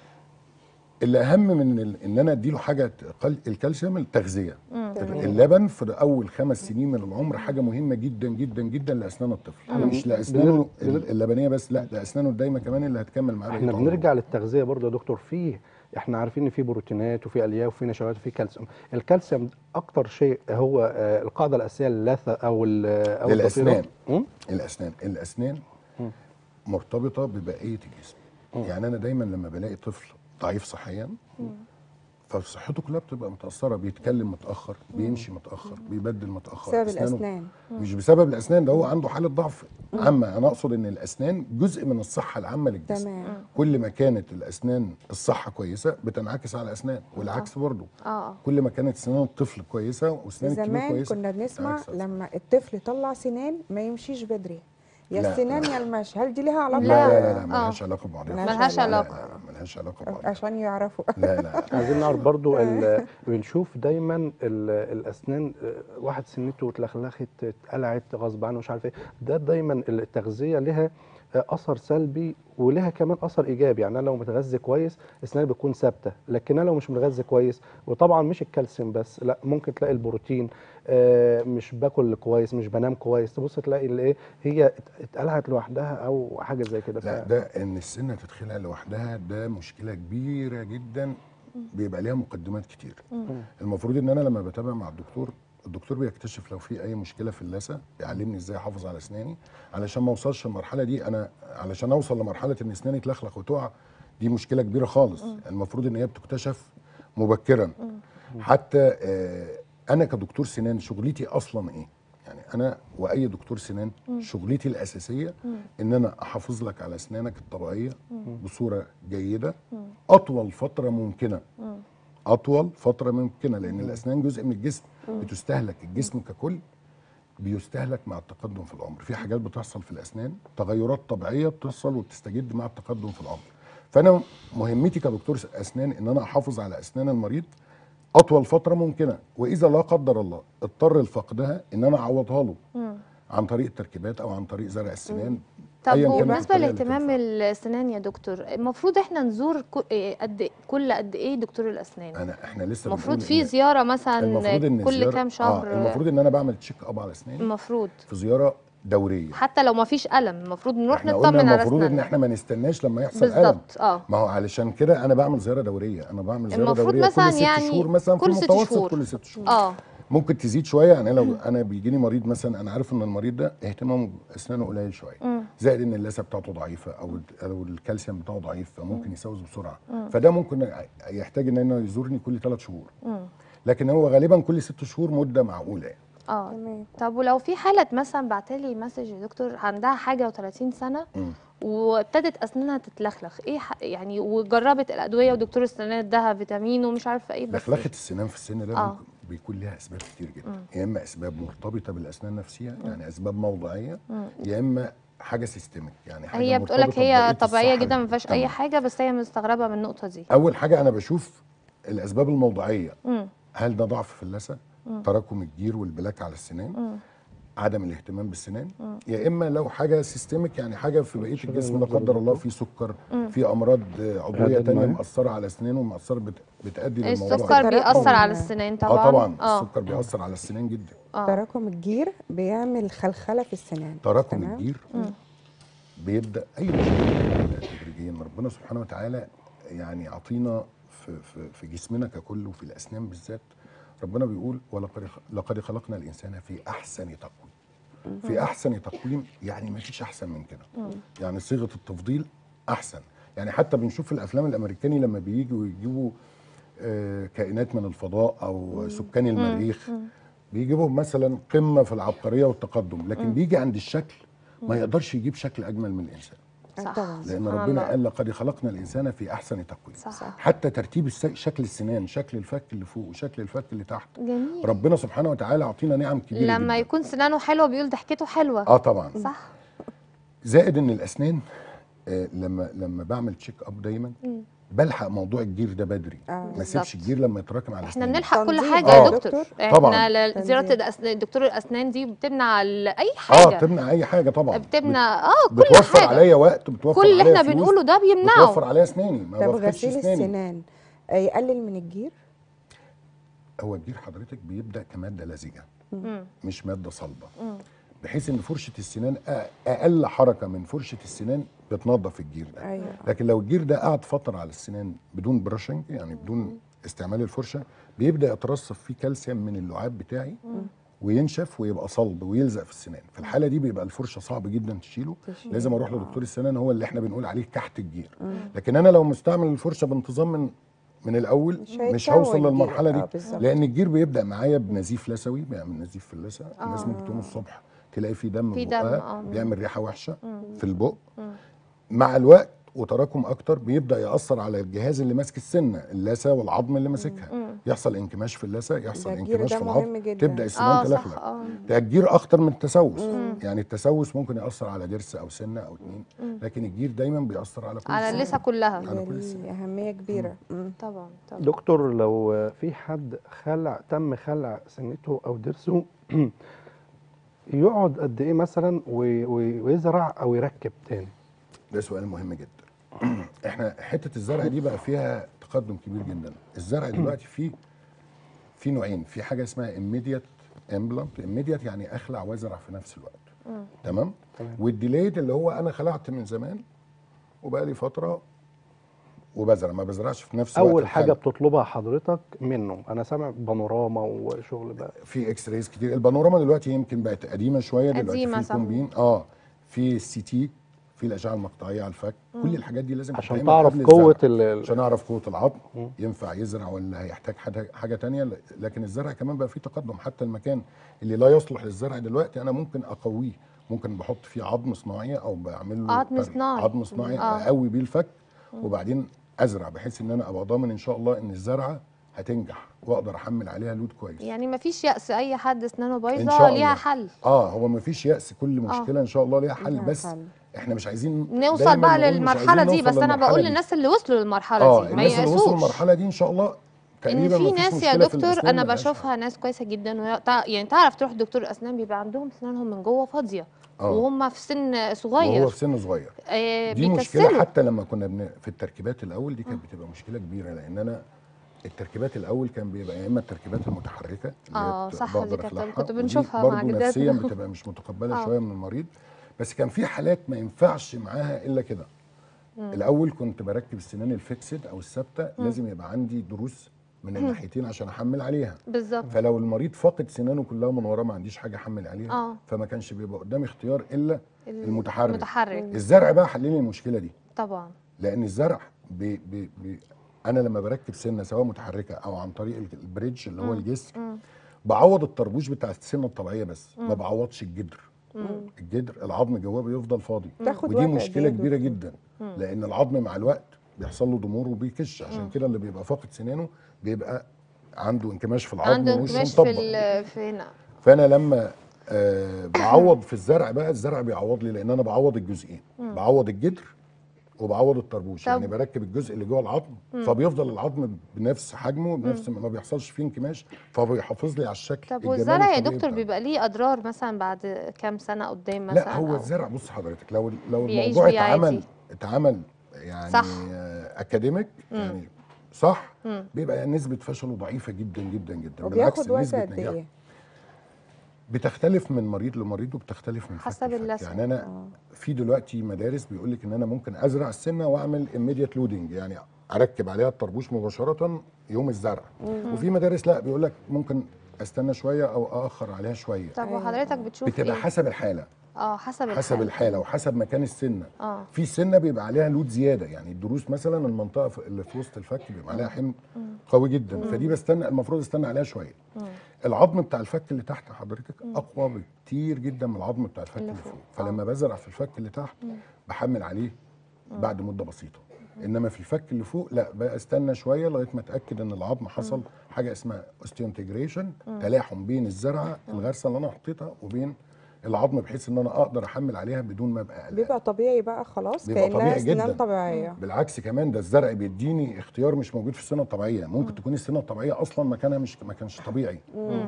اللي اهم من ال- ان انا اديله حاجه تقل الكالسيوم التغذيه تمام. اللبن في اول خمس سنين من العمر حاجه مهمه جدا جدا جدا لاسنان الطفل مش لاسنانه بنر- ال- اللبنيه بس لا لاسنانه الدايمه كمان اللي هتكمل معاه احنا بقية عمره. بنرجع للتغذيه برضه يا دكتور فيه احنا عارفين ان في بروتينات وفي الياف وفي نشويات وفي كالسيوم الكالسيوم اكتر شيء هو آه، القاعده الاساسيه للثه او ال- او للأسنان. الضفيرة. مم؟ الاسنان الاسنان مرتبطه ببقيه الجسم يعني انا دايما لما بلاقي طفل ضعيف صحيا فصحته كلها بتبقى متاثره بيتكلم متاخر بيمشي متاخر بيبدل متاخر بسبب أسنانه الاسنان مش بسبب الاسنان ده هو عنده حاله ضعف عامه انا اقصد ان الاسنان جزء من الصحه العامه للجسم تمام كل ما كانت الاسنان الصحه كويسه بتنعكس على الاسنان والعكس برضه اه كل ما كانت سنان الطفل كويسه واسنان الكبير زمان كويسه كنا بنسمع بالعكس أصلاً. لما الطفل يطلع سنان ما يمشيش بدري يا لا، السنان يا المشي هل دي لها علاقه لا لا. لا لا, لا ملهاش علاقه ببعضها ملهاش لا، علاقة. لا، لا، ملهاش علاقه ببعضها عشان يعرفوا لا لا عايزين نعرف برضو ال- بنشوف دايما ال- الاسنان آه، واحد سنته اتلخلخت اتقلعت غصب عنه مش عارف ايه ده دايما التغذيه لها آه، اثر سلبي ولها كمان اثر ايجابي يعني انا لو متغذي كويس اسناني بتكون ثابته لكن انا لو مش متغذي كويس وطبعا مش الكالسيوم بس لا ممكن تلاقي البروتين آه، مش باكل كويس مش بنام كويس تبص تلاقي الايه هي ات- اتقلعت لوحدها او حاجه زي كده لا ف- ده ان السنه تتخلع لوحدها ده مشكله كبيره جدا بيبقى ليها مقدمات كتير المفروض ان انا لما بتابع مع الدكتور الدكتور بيكتشف لو في اي مشكله في اللثه يعلمني ازاي احافظ على اسناني علشان ما اوصلش للمرحله دي انا علشان اوصل لمرحله ان اسناني تلخلخ وتقع دي مشكله كبيره خالص المفروض ان هي بتكتشف مبكرا حتى آه انا كدكتور سنان شغلتي اصلا ايه يعني انا واي دكتور سنان شغلتي الاساسيه ان انا احافظ لك على اسنانك الطبيعيه بصوره جيده اطول فتره ممكنه اطول فتره ممكنه لان الاسنان جزء من الجسم بتستهلك الجسم ككل بيستهلك مع التقدم في العمر في حاجات بتحصل في الاسنان تغيرات طبيعيه بتحصل وبتستجد مع التقدم في العمر فانا مهمتي كدكتور اسنان ان انا احافظ على اسنان المريض اطول فتره ممكنه واذا لا قدر الله اضطر لفقدها ان انا اعوضها له عن طريق التركيبات او عن طريق زرع السنان طب أياً كانت وبالنسبه الطريقة اللي لاهتمام تنفع. الاسنان يا دكتور المفروض احنا نزور كو- إيه قد كل قد ايه دكتور الاسنان انا احنا لسه المفروض بنقول في إن- زياره مثلا المفروض ان كل الزيارة- كام شهر آه المفروض ان انا بعمل تشيك اب على اسناني المفروض في زياره دوريه حتى لو ما فيش الم المفروض نروح احنا قلنا نطمن على المفروض ان اسناننا احنا ما نستناش لما يحصل الم بالظبط اه ما هو علشان كده انا بعمل زياره دوريه انا بعمل زياره المفروض دوريه مثلا كل ست يعني شهور مثلا في كل ست المتوسط شهور. كل ست شهور اه ممكن تزيد شويه يعني لو انا بيجي لي مريض مثلا انا عارف ان المريض ده اهتمامه باسنانه قليل شويه زائد ان اللثه بتاعته ضعيفه او او الكالسيوم بتاعه ضعيف فممكن يسوس بسرعه فده ممكن يحتاج ان انا يزورني كل ثلاث شهور لكن هو غالبا كل ست شهور مده معقوله يعني. اه تمام طب ولو في حالة مثلا بعتلي مسج يا دكتور عندها حاجة و30 سنة مم. وابتدت أسنانها تتلخلخ ايه ح... يعني وجربت الأدوية ودكتور السنان اداها فيتامين ومش عارفة ايه بس لخلخه السنان في السن ده آه. ممكن بيكون لها اسباب كتير جدا يا اما اسباب مرتبطه بالاسنان نفسها يعني اسباب موضعيه يا اما حاجه سيستميك يعني حاجه هي بتقولك مرتبطة هي ببقية طبيعية الصحة جدا ما فيهاش تمام. أي حاجة بس هي مستغربة من النقطة دي اول حاجه انا بشوف الاسباب الموضعيه مم. هل ده ضعف في اللثه تراكم الجير والبلاك على السنان عدم الاهتمام بالسنان يا اما لو حاجه سيستميك يعني حاجه في بقيه الجسم لا قدر الله في سكر في امراض عضويه عدد تانية معين. مأثره على اسنانه ومأثره بت... بتؤدي للموضوع السكر ده. تراكم. بيأثر على السنان طبعا اه طبعا اه السكر بيأثر على السنان جدا اه تراكم الجير بيعمل خلخله في السنان تراكم تمام؟ الجير بيبدا اي مشكله بتبدأ تدريجيا ربنا سبحانه وتعالى يعني عطينا في في في جسمنا ككل وفي الاسنان بالذات ربنا بيقول ولقد خ- لقد خلقنا الانسان في احسن تقويم في احسن تقويم يعني ما فيش احسن من كده يعني صيغه التفضيل احسن يعني حتى بنشوف في الافلام الامريكاني لما بييجوا يجيبوا آه، كائنات من الفضاء او سكان المريخ بيجيبوا مثلا قمه في العبقريه والتقدم لكن بيجي عند الشكل ما يقدرش يجيب شكل اجمل من الانسان صح طبعاً. لان سبحان ربنا الله. قال لقد خلقنا الانسان في احسن تقويم صح حتى ترتيب الس- شكل السنان شكل الفك اللي فوق وشكل الفك اللي تحت جميل ربنا سبحانه وتعالى عطينا نعم كبيره لما جدا. يكون سنانه حلوة بيقول ضحكته حلوة اه طبعا صح زائد ان الاسنان آه لما لما بعمل تشيك اب دايما بلحق موضوع الجير ده بدري آه. ما اسيبش بالظبط. الجير لما يتراكم على احنا اسناني بنلحق كل تنظيم. حاجه آه. يا دكتور احنا طبعاً. ل- زياره تنظيم. الأسنان دكتور الاسنان دي بتمنع ال- اي اه حاجه تمنع اي حاجه طبعا بتمنع اه كل بتوفر حاجه عليا وقت بتوفر كل اللي عليا احنا فلوس، بنقوله ده بيمنعه بتوفر عليا اسناني ما طب بفقدش غسيل اسناني السنان آه، يقلل من الجير هو الجير حضرتك بيبدا كماده لزجه مم. مش ماده صلبه بحيث ان فرشه السنان أ- اقل حركه من فرشه السنان بتنظف الجير ده ايوه لكن لو الجير ده قعد فتره على السنان بدون برشنج يعني بدون استعمال الفرشه بيبدا يترسب فيه كالسيوم من اللعاب بتاعي وينشف ويبقى صلب ويلزق في السنان في الحاله دي بيبقى الفرشه صعب جدا تشيله تشيله. لازم اروح لدكتور السنان هو اللي احنا بنقول عليه كحت الجير لكن انا لو مستعمل الفرشه بانتظام من من الاول مش مش, هيتكون هوصل جير. للمرحله دي آه، بالظبط. لان الجير بيبدا معايا بنزيف لثوي بيعمل نزيف في اللثه الناس ممكن تقوم الصبح تلاقي في دم في في دم، بقها آه. بيعمل ريحه وحشه في البق مع الوقت وتراكم اكتر بيبدا ياثر على الجهاز اللي ماسك السنه اللثه والعظم اللي ماسكها يحصل انكماش في اللثه يحصل ده الجير انكماش ده في مهم العظم جدا. تبدا اه السنان صح تلخلخ اه ده الجير اخطر من التسوس يعني التسوس ممكن ياثر على ضرس او سنه او اتنين لكن الجير دايما بيأثر على كل على سنة. اللثه كلها على كل ده السنان. ليه اهميه كبيره مم. طبعا طبعا دكتور لو في حد خلع تم خلع سنته او ضرسه يقعد قد ايه مثلا و- و- ويزرع او يركب تاني ده سؤال مهم جدا احنا حته الزرع دي بقى فيها تقدم كبير جدا الزرع دلوقتي فيه في نوعين في حاجه اسمها immediate implant immediate يعني اخلع وازرع في نفس الوقت تمام تمام. والديليد اللي هو انا خلعت من زمان وبقى لي فتره وبزرع ما بزرعش في نفس الوقت اول حاجه الحالي. بتطلبها حضرتك منه انا سامع بانوراما وشغل بقى في اكس رايز كتير البانوراما دلوقتي يمكن بقت قديمه شويه دلوقتي قديمة في صح. كومبين اه في السي تي في الاشعه المقطعيه على الفك كل الحاجات دي لازم عشان تتعمل تعرف قبل قوه الزرع. ال- ال- عشان اعرف قوه العظم ينفع يزرع ولا هيحتاج حاجه حاجه تانية لكن الزرع كمان بقى فيه تقدم حتى المكان اللي لا يصلح للزرع دلوقتي انا ممكن اقويه ممكن بحط فيه عظم صناعي او بعمل له عظم تر- صناعي. عظم صناعي آه. اقوي بيه الفك وبعدين ازرع بحيث ان انا ابقى ضامن ان شاء الله ان الزرعه هتنجح واقدر احمل عليها لود كويس يعني ما فيش يأس اي حد اسنانه إن بايظه شاء ليها الله. حل اه هو ما فيش يأس كل مشكله ان شاء الله ليها حل ليها بس حل. احنا مش عايزين نوصل دايماً بقى نقول مش للمرحله عايزين دي نوصل بس انا للمرحلة بقول دي. للناس اللي وصلوا للمرحله اه دي ما الناس اللي وصلوا ييأسوش للمرحله دي ان شاء الله ان تقريبا في مفيش ناس يا مشكلة في دكتور الأسنان انا ملهاش بشوفها حل. ناس كويسه جدا وهي- تع- يعني تعرف تروح دكتور اسنان بيبقى عندهم اسنانهم من جوه فاضيه آه. وهم في سن وهو صغير في سن صغير آه دي مشكله بيكسلوا حتى لما كنا بن... في التركيبات الاول دي كانت بتبقى مشكله كبيره لان انا التركيبات الاول كان بيبقى يا اما التركيبات المتحركه اللي هي آه، بت- صح، بقدر دي كانت- أخلعها، كنت ودي بنشوفها مع برضو نفسيا جداتنا. بتبقى مش متقبله آه. شويه من المريض بس كان في حالات ما ينفعش معاها الا كده الاول كنت بركب السنان الفيكسد او الثابته لازم يبقى عندي دروس من الناحيتين عشان احمل عليها بالظبط فلو المريض فاقد سنانه كلها من وراه ما عنديش حاجه احمل عليها آه. فما كانش بيبقى قدامي اختيار الا المتحرك المتحرك الزرع بقى حل لي المشكله دي طبعا لان الزرع بي بي بي انا لما بركب سنه سواء متحركه او عن طريق ال- البريدج اللي هو الجسر بعوض الطربوش بتاع السنه الطبيعيه بس ما بعوضش الجدر الجدر العظم جواه بيفضل فاضي تاخد ودي وقت قد مشكله إيه كبيره دكتور؟ جدا لان العظم مع الوقت بيحصل له ضمور وبيكش عشان كده اللي بيبقى فاقد سنانه بيبقى عنده انكماش في العظم عنده ووشه انكماش في مطبق. ال- في هنا فانا لما آه بعوض في الزرع بقى الزرع بيعوض لي لان انا بعوض الجزئين بعوض الجدر وبعوض الطربوش طب- يعني بركب الجزء اللي جوه العظم فبيفضل العظم بنفس حجمه بنفس ما بيحصلش فيه انكماش فبيحافظ لي على الشكل طب الجمالي والزرع يا الطبيعي دكتور بتاعه. بيبقى ليه اضرار مثلا بعد كام سنه قدام مثلا لا هو أو- الزرع بص حضرتك لو لو بيعيش الموضوع بيه اتعمل عادي. اتعمل يعني صح. آه، اكاديميك يعني صح بيبقى نسبه فشله ضعيفه جدا جدا جدا وبياخد وقت نسبة قد نجاحه ايه؟ بتختلف من مريض لمريض وبتختلف من فك حسب لفك. اللثة. يعني انا في دلوقتي مدارس بيقول لك ان انا ممكن ازرع السنه واعمل immediate لودنج يعني اركب عليها الطربوش مباشره يوم الزرع وفي مدارس لا بيقول لك ممكن استنى شويه او اخر عليها شويه طب وحضرتك بتشوف بتبقى ايه حسب الحاله اه حسب حسب الحالة. الحاله وحسب مكان السنه اه في سنه بيبقى عليها لود زياده يعني الضروس مثلا المنطقه في- اللي في وسط الفك بيبقى عليها حمل قوي جدا فدي بستنى المفروض استنى عليها شويه العظم بتاع الفك اللي تحت حضرتك اقوى بكتير جدا من العظم بتاع الفك اللي فوق فلما بزرع في الفك اللي تحت بحمل عليه بعد مده بسيطه انما في الفك اللي فوق لا بقى استنى شويه لغايه ما اتاكد ان العظم حصل حاجه اسمها اوستيونتجريشن تلاحم بين الزرعه الغرسه اللي انا حطيتها وبين العظم بحيث ان انا اقدر احمل عليها بدون ما ابقى قلقان بيبقى طبيعي بقى خلاص بيبقى كانها طبيعي اسنان جدا. طبيعيه بالعكس كمان ده الزرع بيديني اختيار مش موجود في السنه الطبيعيه ممكن تكون السنه الطبيعيه اصلا مكانها مش ما كانش طبيعي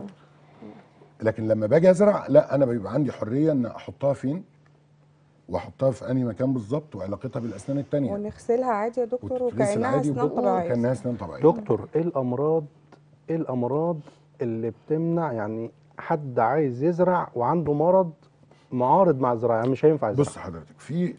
لكن لما باجي ازرع لا انا بيبقى عندي حريه ان احطها فين واحطها في انهي مكان بالظبط وعلاقتها بالاسنان التانية ونغسلها عادي يا دكتور وتتغسل وكانها عادي اسنان وبقه طبيعيه كانها اسنان طبيعيه دكتور ايه الامراض ايه الامراض اللي بتمنع يعني حد عايز يزرع وعنده مرض معارض مع الزراعه يعني مش هينفع يزرع بص حضرتك في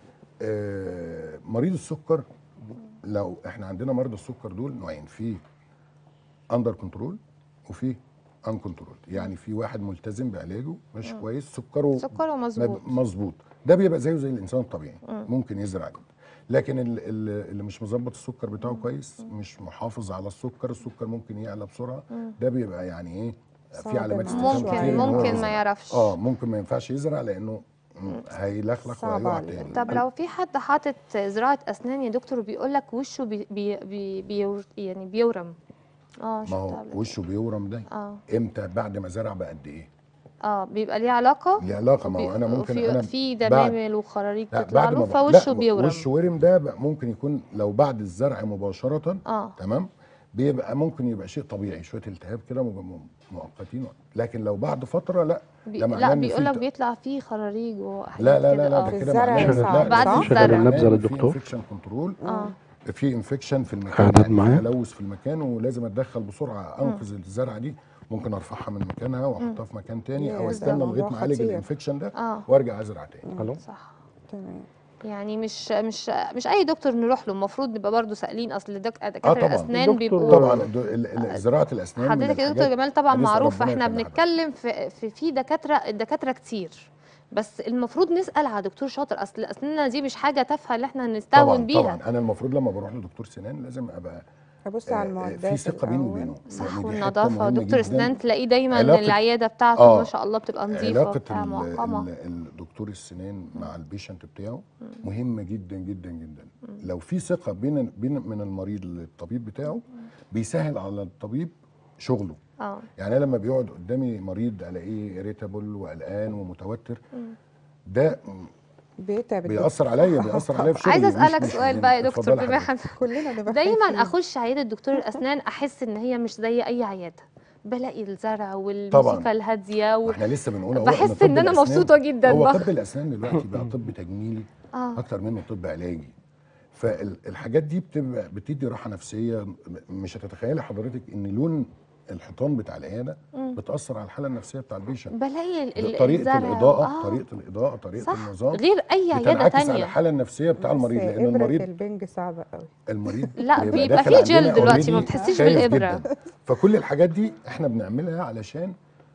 آه مريض السكر لو احنا عندنا مرضى السكر دول نوعين في اندر كنترول وفي ان كنترول يعني في واحد ملتزم بعلاجه ماشي كويس سكره سكره مظبوط. مب- مظبوط ده بيبقى زيه زي الانسان الطبيعي ممكن يزرع جدا لكن ال- ال- اللي مش مظبط السكر بتاعه كويس مش محافظ على السكر السكر ممكن يعلى بسرعه ده بيبقى يعني ايه في صعب علامات معاه استفهام شوية. كتير ممكن إن هو ممكن يزرع. ما يعرفش اه ممكن ما ينفعش يزرع لانه هيلخلخ صعب وهيقع عليه. تاني طب لو في حد حاطط زراعه اسنان يا دكتور بيقول لك وشه بي بي بي بيور يعني بيورم اه ما شفتها هو قبل كده. وشه بيورم ده اه امتى بعد ما زرع بقد ايه اه بيبقى ليه علاقه ليه علاقه ما هو انا وفي- ممكن وفي- انا في بعد- دمامل وخراريج لا تطلع بعد له ما ب- فوشه لا، بيورم وش ورم ده بقى ممكن يكون لو بعد الزرع مباشره اه تمام بيبقى ممكن يبقى شيء طبيعي شويه التهاب كده مب- م- مؤقتين لكن لو بعد فتره لا بي... ده معناه لا إن بيقول لك في- بيطلع فيه خراريج وحاجات لا لا كده لا لا اه ده في كده الزرع معناه صعب، لا، بعد ده الزرع. معناه النبذة إن للدكتور. في انفكشن كنترول اه في انفكشن في المكان قاعدة يعني معايا؟ في تلوث في المكان ولازم اتدخل بسرعه انقذ الزرعه دي ممكن ارفعها من مكانها واحطها في مكان تاني يا، او ده استنى لغايه موضوع ما اعالج خطير. الانفكشن ده اه وارجع ازرع تاني الو صح تمام يعني مش مش مش اي دكتور نروح له المفروض نبقى برضه سائلين اصل دك- آه دكاتره طبعاً. الاسنان دكتور بيبقوا طبعا دو- ال- ال- زراعه الاسنان من حضرتك يا دكتور الحاجات- جمال طبعا هنسأل معروف ربنا احنا يخليها بنتكلم في في, في دكاتره الدكاتره كتير بس المفروض نسال على دكتور شاطر اصل اسناننا دي مش حاجه تافهه اللي احنا نستهون طبعا بيها طبعا انا المفروض لما بروح لدكتور سنان لازم ابقى ابص على آه، المعدات في ثقه بيني الأول. وبينه صح لأن دي حتة والنظافه مهمة دكتور جداً. اسنان تلاقيه دايما علاقة- العياده بتاعته آه. ما شاء الله بتبقى نظيفه علاقه وبتاع ال- معقمه ال- الدكتور السنان مع البيشنت بتاعه مهمه جدا جدا جدا لو في ثقه بين بين من المريض للطبيب بتاعه بيسهل على الطبيب شغله اه يعني انا لما بيقعد قدامي مريض الاقيه اريتابل وقلقان ومتوتر ده بيتعب الدكتور. بيأثر عليا بيأثر عليا في شغلي عايزه مش- اسالك مش سؤال من- بقى يا دكتور اتفضلي بما حضرتك. احنا كلنا نبقى دايما خايفين. اخش عياده دكتور الاسنان احس ان هي مش زي اي عياده بلاقي الزرع طبعاً. والموسيقى الهاديه و... واحنا لسه بنقول أهو بحس طب ان انا الأسنان- مبسوطه جدا هو بقى. طب الاسنان دلوقتي بقى طب تجميلي اه اكتر منه طب علاجي فالحاجات دي بتبقى بتدي راحه نفسيه مش هتتخيلي حضرتك ان لون الحيطان بتاع العياده بتاثر على الحاله النفسيه بتاع البيشنت بلاقي ال- ال- طريقه الزرع الاضاءه آه. طريقه الاضاءه طريقه صح النظام غير اي عياده بتنعكس على تانية الحاله النفسيه بتاع بس المريض لان إبرة المريض البنج صعبة قوي المريض لا، بيبقى داخل فيه جل عندنا دلوقتي، ما already بتحسيش خايف بالإبرة. جداً. فكل الحاجات دي احنا بنعملها علشان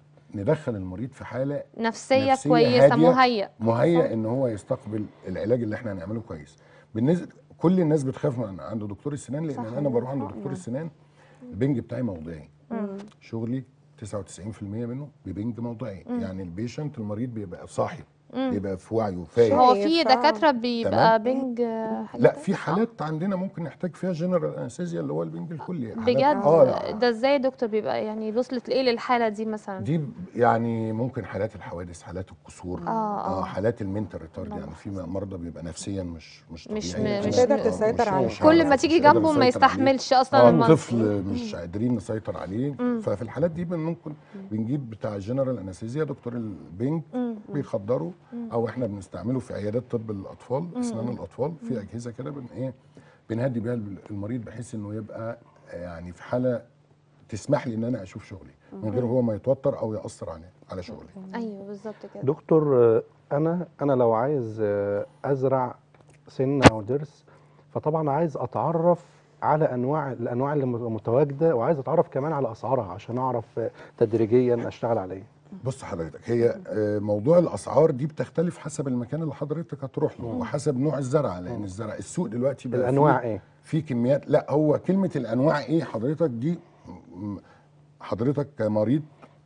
ندخل المريض في حاله نفسيه, نفسية كويسه هادية. مهيأ مهيأ ان هو يستقبل العلاج اللي احنا هنعمله كويس بالنسبه كل الناس بتخاف من عند دكتور السنان لان صح. انا بروح عند دكتور السنان البنج بتاعي موضعي شغلي 99% منه ببنج موضعي يعني البيشنت المريض بيبقى صاحي بيبقى في وعيه فايق هو شايف، في آه. دكاتره بيبقى بنج آه، حاجة لا تانية؟ في حالات عندنا ممكن نحتاج فيها جنرال انستيزيا اللي هو البنج الكلي حالات- بجد اه لا. ده ازاي يا دكتور بيبقى يعني وصلت لايه للحاله دي مثلا دي ب- يعني ممكن حالات الحوادث حالات الكسور آه، آه. حالات المنتال ريتارد يعني في مرضى بيبقى نفسيا مش مش مش طبيعي م- مش تقدر م- تسيطر عليه. كل ما عارف، تيجي مش قادر جنبه ما أسيطر عليه. يستحملش اصلا اه المرض الطفل مش قادرين نسيطر عليه ففي الحالات دي بن- ممكن بنجيب بتاع جنرال انستيزيا دكتور البنج بيخدره او احنا بنستعمله في عيادات طب الاطفال اسنان الاطفال في اجهزه كده بن ايه بنهدي بيها المريض بحيث انه يبقى يعني في حاله تسمح لي ان انا اشوف شغلي من غير هو ما يتوتر او ياثر عليه على شغلي ايوه بالظبط كده دكتور آه، انا انا لو عايز آه، ازرع سن او ضرس فطبعا عايز اتعرف على انواع الانواع اللي متواجده وعايز اتعرف كمان على اسعارها عشان اعرف آه، تدريجيا اشتغل عليه بص حضرتك هي آه، موضوع الاسعار دي بتختلف حسب المكان اللي حضرتك هتروح له وحسب نوع الزرع لان الزرع السوق دلوقتي بقى الانواع فيه ايه في كميات لا هو كلمه الانواع ايه حضرتك دي م- حضرتك كمريض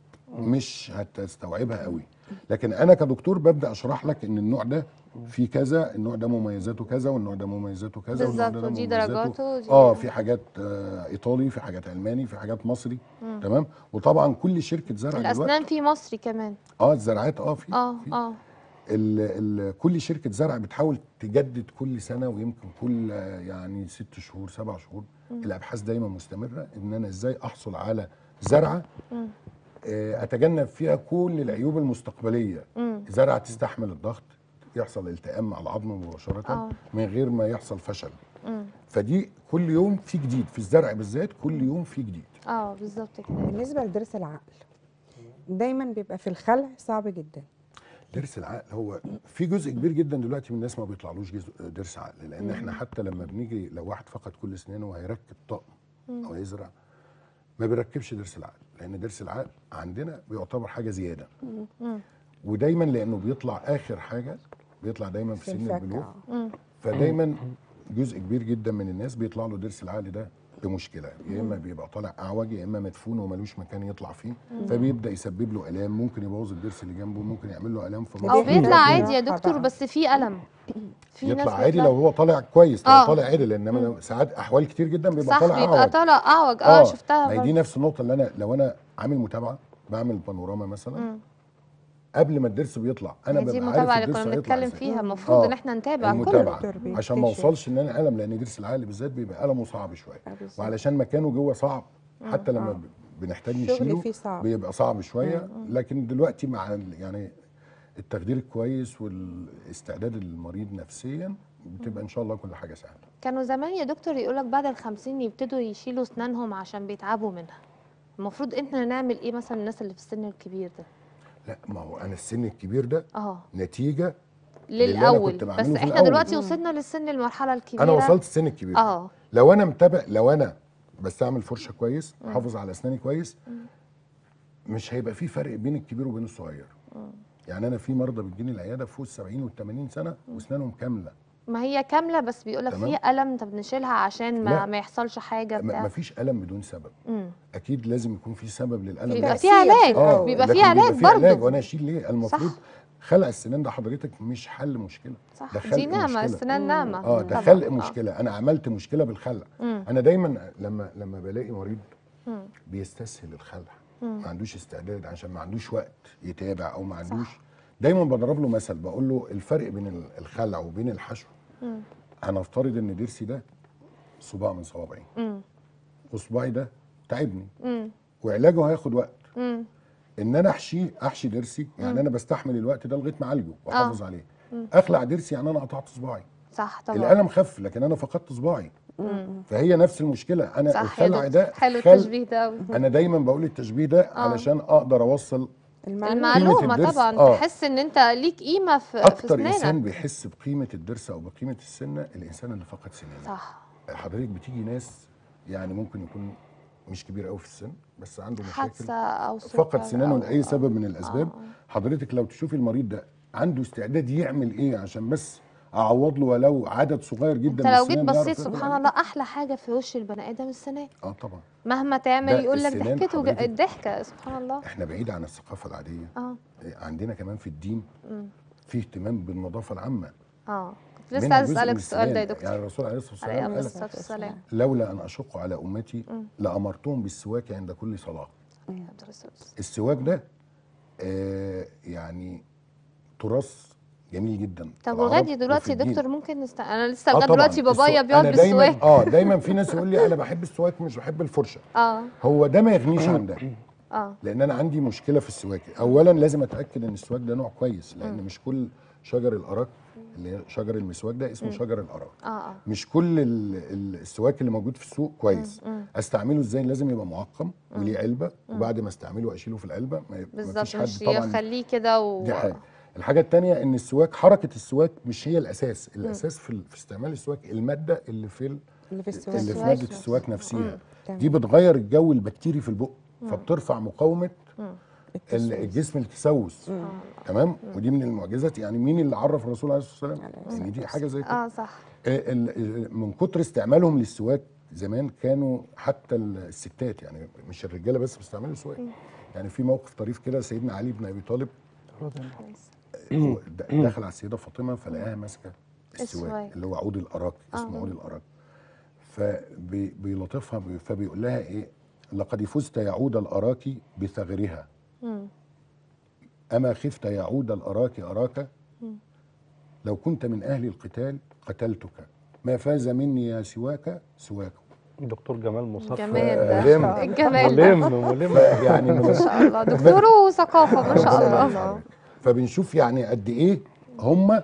مش هتستوعبها قوي لكن انا كدكتور ببدا اشرح لك ان النوع ده في كذا النوع ده مميزاته كذا والنوع ده مميزاته كذا والنوع بالظبط، ده ودي مميزاته- درجاته ودي- اه في حاجات آه ايطالي في حاجات الماني في حاجات مصري تمام وطبعا كل شركه زرع دلوقتي الاسنان في مصري كمان اه الزراعات اه في اه في. اه ال ال كل شركه زرع بتحاول تجدد كل سنه ويمكن كل آه، يعني ست شهور سبع شهور الابحاث دايما مستمره ان انا ازاي احصل على زرعه آه، اتجنب فيها كل العيوب المستقبليه زرعه تستحمل الضغط يحصل التئام مع العظم مباشره آه. من غير ما يحصل فشل فدي كل يوم في جديد في الزرع بالذات كل يوم في جديد اه بالظبط كده بالنسبة لضرس العقل دايما بيبقى في الخلع صعب جدا ضرس العقل هو في جزء كبير جدا دلوقتي من الناس ما بيطلعلوش جزء ضرس عقل لان احنا حتى لما بنيجي لو واحد فقد كل اسنانه وهيركب طقم او يزرع ما بيركبش ضرس العقل لان ضرس العقل عندنا بيعتبر حاجه زياده ودايما لانه بيطلع اخر حاجه بيطلع دايما في في سن الفك البلوغ آه. فدايما جزء كبير جدا من الناس بيطلع له ضرس العقل ده بمشكله يا اما بيبقى طالع اعوج يا اما مدفون وملوش مكان يطلع فيه فبيبدا يسبب له الام ممكن يبوظ الضرس اللي جنبه ممكن يعمل له الام في دي او مصر حاجة بيطلع عادي يا جراحة دكتور بقى. بس في الم في ناس يطلع عادي بيطلع- لو هو طالع كويس لو آه. طالع عادل انما لو ساعات احوال كتير جدا بيبقى صح طالع بيبقى اعوج طالع اعوج اه شفتها ما هي دي برضه. نفس النقطه اللي انا لو انا عامل متابعه بعمل بانوراما مثلا قبل ما الضرس بيطلع انا هي دي ببقى المتابعه عارف اللي الضرس كنا هيطلع بنتكلم ازاي. فيها المفروض آه. ان احنا نتابع كل المتابعه دكتور عشان ما بيكتشف. اوصلش ان انا الم لان ضرس العقل بالذات بيبقى المه صعب شويه آه، بالظبط. وعلشان مكانه جوه صعب حتى لما آه. ب- بنحتاج الشغل نشيله فيه صعب. بيبقى صعب شويه لكن دلوقتي مع ال- يعني التخدير الكويس والاستعداد المريض نفسيا بتبقى ان شاء الله كل حاجه سهله كانوا زمان يا دكتور يقولك بعد الخمسين يبتدوا يشيلوا اسنانهم عشان بيتعبوا منها المفروض احنا نعمل ايه مثلا الناس اللي في السن الكبير ده لا ما هو انا السن الكبير ده اه نتيجه اللي أنا للاول كنت بس بعمله في احنا الأول. دلوقتي وصلنا للسن المرحله الكبيره انا وصلت السن الكبير ده. اه لو انا متابع لو انا بستعمل فرشه كويس حافظ على اسناني كويس مش هيبقى في فرق بين الكبير وبين الصغير يعني انا في مرضى بتجيني العياده فوق ال 70 وال 80 سنه واسنانهم كامله ما هي كامله بس بيقولك تمام. في الم طب نشيلها عشان ما لا. ما يحصلش حاجه ما بتاع فيش الم بدون سبب مم. اكيد لازم يكون في سبب للالم بيبقى ده. في علاج اه بيبقى لكن في علاج في علاج برضه وانا اشيل ليه المفروض خلع السنان ده حضرتك مش حل مشكله صح ده دي خلق نعمه مشكلة. السنان نعمه اه ده طبعاً. خلق آه. مشكله انا عملت مشكله بالخلع مم. انا دايما لما لما بلاقي مريض مم. بيستسهل الخلع مم. ما عندوش استعداد عشان ما عندوش وقت يتابع او ما عندوش دايما بضرب له مثل بقول له الفرق بين ال- الخلع وبين الحشو مم. هنفترض ان ضرسي ده صباع من صوابعي مم. وصباعي ده تعبني مم. وعلاجه هياخد وقت مم. ان انا احشيه احشي ضرسي يعني انا بستحمل الوقت ده لغايه ما اعالجه واحافظ عليه اخلع ضرسي يعني انا قطعت صباعي صح طبعا الالم خف لكن انا فقدت صباعي فهي نفس المشكله انا صح يا الخلع دكتور ده حلو خلق- التشبيه ده قوي انا دايما بقول التشبيه ده علشان اقدر اوصل المعلومه المعلومه الضرس، طبعا آه. تحس ان انت ليك قيمه في في اكتر انسان اسنانك بيحس بقيمه الضرس او بقيمه السنه الانسان اللي فقد سنانه صح حضرتك بتيجي ناس يعني ممكن يكون مش كبير قوي في السن بس عنده مشاكل حادثه او فقد سكر سنانه أو- لاي آه. سبب من الاسباب حضرتك لو تشوفي المريض ده عنده استعداد يعمل ايه عشان بس اعوض له ولو عدد صغير جدا انت من لو جيت السنان يعرف بصيت ياخد سبحان عليه. الله احلى حاجه في وش البني ادم السنان اه طبعا مهما تعمل ده يقول لك السنان ضحكته حضرتك- الضحكه سبحان الله احنا بعيد عن الثقافه العاديه اه عندنا كمان في الدين مم. في اهتمام بالنظافه العامه اه كنت لسه منها عايز جزء اسالك من السؤال ده يا السنان. يعني دكتور الرسول عليه الصلاه عليه والسلام قال الصلاه والسلام لولا ان اشق على امتي لامرتهم بالسواك عند كل صلاه عبد الرسول. السواك ده آه يعني تراث جميل جدا طب العرب لغايه دلوقتي وفي يا الدين. دكتور ممكن نست... انا لسه آه لغايه طبعاً. دلوقتي بابايا السواك- بيقعد أنا دايما بالسواك اه دايما في ناس يقول لي انا بحب السواك مش بحب الفرشه اه هو ده ما يغنيش عن ده اه لان انا عندي مشكله في السواك اولا لازم اتاكد ان السواك ده نوع كويس لان مش كل شجر الاراك اللي هي شجر المسواك ده اسمه شجر الاراك اه اه مش كل ال- ال- السواك اللي موجود في السوق كويس استعمله ازاي لازم يبقى معقم وليه علبه وبعد ما استعمله اشيله في العلبه ما ما بالظبط فيش حد مش طبعا يخليه كده و دي حاجه الحاجه الثانيه ان السواك حركه السواك مش هي الاساس الاساس في, ال- في استعمال السواك الماده اللي في ال- اللي في السواك اللي في السواك ماده نفسه. السواك نفسها تمام. دي بتغير الجو البكتيري في البق فبترفع مقاومه ال- الجسم التسوس تمام ودي من المعجزات يعني مين اللي عرف الرسول عليه الصلاه والسلام ان دي حاجه زي كده اه صح آه، ال- ال- من كتر استعمالهم للسواك زمان كانوا حتى ال- الستات يعني مش الرجاله بس بيستعملوا السواك يعني في موقف طريف كده سيدنا علي بن ابي طالب هو د- دخل على السيده فاطمه فلقاها ماسكه السواك السواك. اللي هو عود الاراك اسمه عود الاراك فبيلطفها بي- فبيقول لها ايه لقد فزت يا عود الاراك بثغرها مم. اما خفت يا عود الاراك اراك لو كنت من اهل القتال قتلتك ما فاز مني يا سواك سواك دكتور جمال مصطفى الجمال ده. ملم الجمال ده. ملم ملم يعني من ما شاء الله دكتور وثقافه ما شاء الله فبنشوف يعني قد ايه هم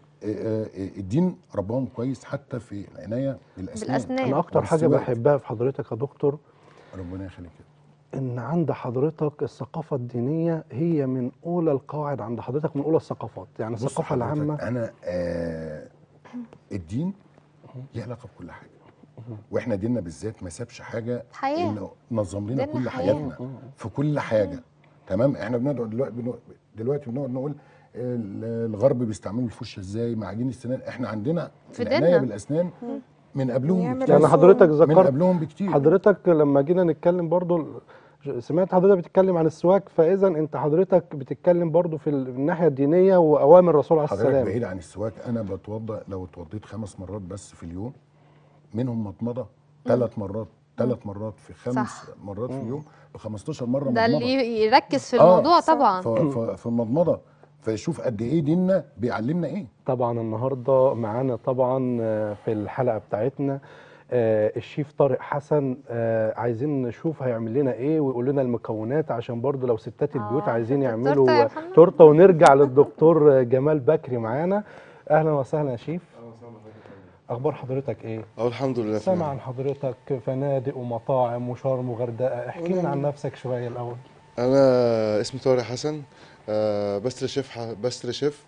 الدين ربهم كويس حتى في العنايه بالاسنان بالاسنان انا اكتر حاجه والسواك. بحبها في حضرتك يا دكتور ربنا يخليك ان عند حضرتك الثقافه الدينيه هي من اولى القواعد عند حضرتك من اولى الثقافات يعني بص الثقافه حضرتك، العامه انا آه الدين ليه علاقه بكل حاجه واحنا ديننا بالذات ما سابش حاجه حياة. إلا نظم لنا ديننا كل حياة. حياتنا في كل حاجه تمام احنا بنقعد دلوقتي بنقعد دلوقتي بنقعد نقول ال- الغرب بيستعملوا الفرشه ازاي معاجين السنان احنا عندنا في العناية ديننا. بالاسنان من قبلهم يعمل بكتير يعني رسوم. حضرتك من ذكرت قبلهم بكتير حضرتك لما جينا نتكلم برضو سمعت حضرتك بتتكلم عن السواك فاذا انت حضرتك بتتكلم برضو في ال- في الناحيه الدينيه واوامر الرسول عليه حضرتك السلام بعيد عن السواك انا بتوضا لو اتوضيت خمس مرات بس في اليوم منهم مضمضه ثلاث مرات ثلاث مرات في خمس صح. مرات في اليوم ب 15 مره ده مضمضه اللي يركز في آه. الموضوع طبعا ف- ف- في المضمضه فيشوف قد ايه ديننا بيعلمنا ايه طبعا النهارده معانا طبعا آه، في الحلقه بتاعتنا آه، الشيف طارق حسن آه، عايزين نشوف هيعمل لنا ايه ويقول لنا المكونات عشان برضو لو ستات البيوت آه، عايزين حتة يعملوا تورتة يا آه، محمد. تورته ونرجع للدكتور جمال بكري معانا اهلا وسهلا يا شيف اخبار حضرتك ايه اه الحمد لله في سامع نعمة. عن حضرتك فنادق ومطاعم وشرم وغردقه احكي لنا عن نفسك شويه الاول انا اسمي طارق حسن آه، بستر شيف ح- بستر شيف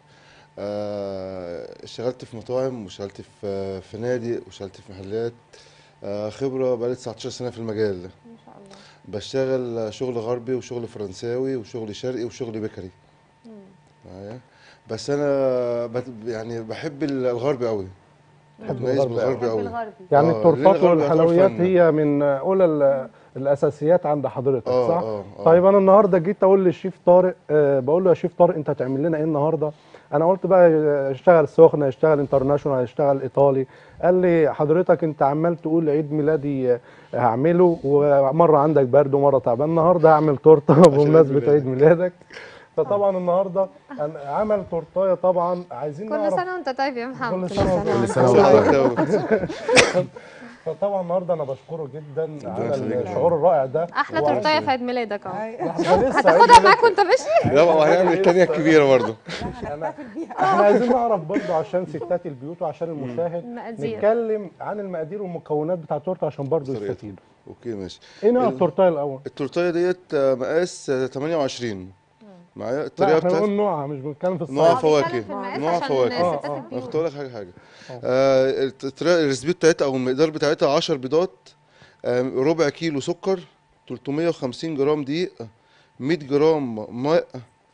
آه، اشتغلت في مطاعم واشتغلت في في نادي واشتغلت في محلات آه، خبرة بقالي 19 سنة في المجال ده ما شاء الله بشتغل شغل غربي وشغل فرنساوي وشغل شرقي وشغل بيكري معايا بس انا بت- يعني بحب الغربي قوي متميز بالغربي قوي بالغربي يعني آه، التورتات لينا غربي والحلويات يعتبر فن. هي من اولى ال- الاساسيات عند حضرتك آه، صح آه، آه. طيب انا النهارده جيت اقول للشيف طارق آه بقول له يا شيف طارق انت هتعمل لنا ايه النهارده انا قلت بقى اشتغل سخنه اشتغل انترناشونال اشتغل ايطالي قال لي حضرتك انت عمال تقول عيد ميلادي آه، هعمله ومره عندك برد ومره تعبان النهارده هعمل تورته بمناسبه ميلادك. عيد ميلادك فطبعا النهارده أنا عمل تورتايه طبعا عايزين كل نعرف سنه وانت طيب يا محمد كل سنه وانت كل سنة طيب. وانت طيب. فطبعا النهارده انا بشكره جدا على يخليك. الشعور الرائع ده احلى وعلى- تورتيه في عيد ميلادك اهو أيوة. لحظة، لسه عيد هتاخدها ميلاد. معاك وانت ماشي لا وهنعمل التانية الكبيرة برضه هنحتفل بيها احنا عايزين نعرف برضه عشان ستات البيوت وعشان المشاهد المقادير. نتكلم عن المقادير والمكونات بتاع التورته عشان برضه طريقتها. يستفيدوا اوكي ماشي ايه نوع ال- التورتايه الاول؟ التورتايه ديت آه، مقاس آه، 28 معايا لا الطريقه احنا بتاعت نقول نوعها مش بنتكلم في نوع الصيف هو فواكه. بيتكلم في المقاس نوع عشان فواكه. آه، ستات آه. البيوت. اختار لك حاجه حاجه آه الطريقه الريسبي بتاعتها او المقدار بتاعتها 10 بيضات آه ربع كيلو سكر 350 جرام دقيق 100 جرام ماء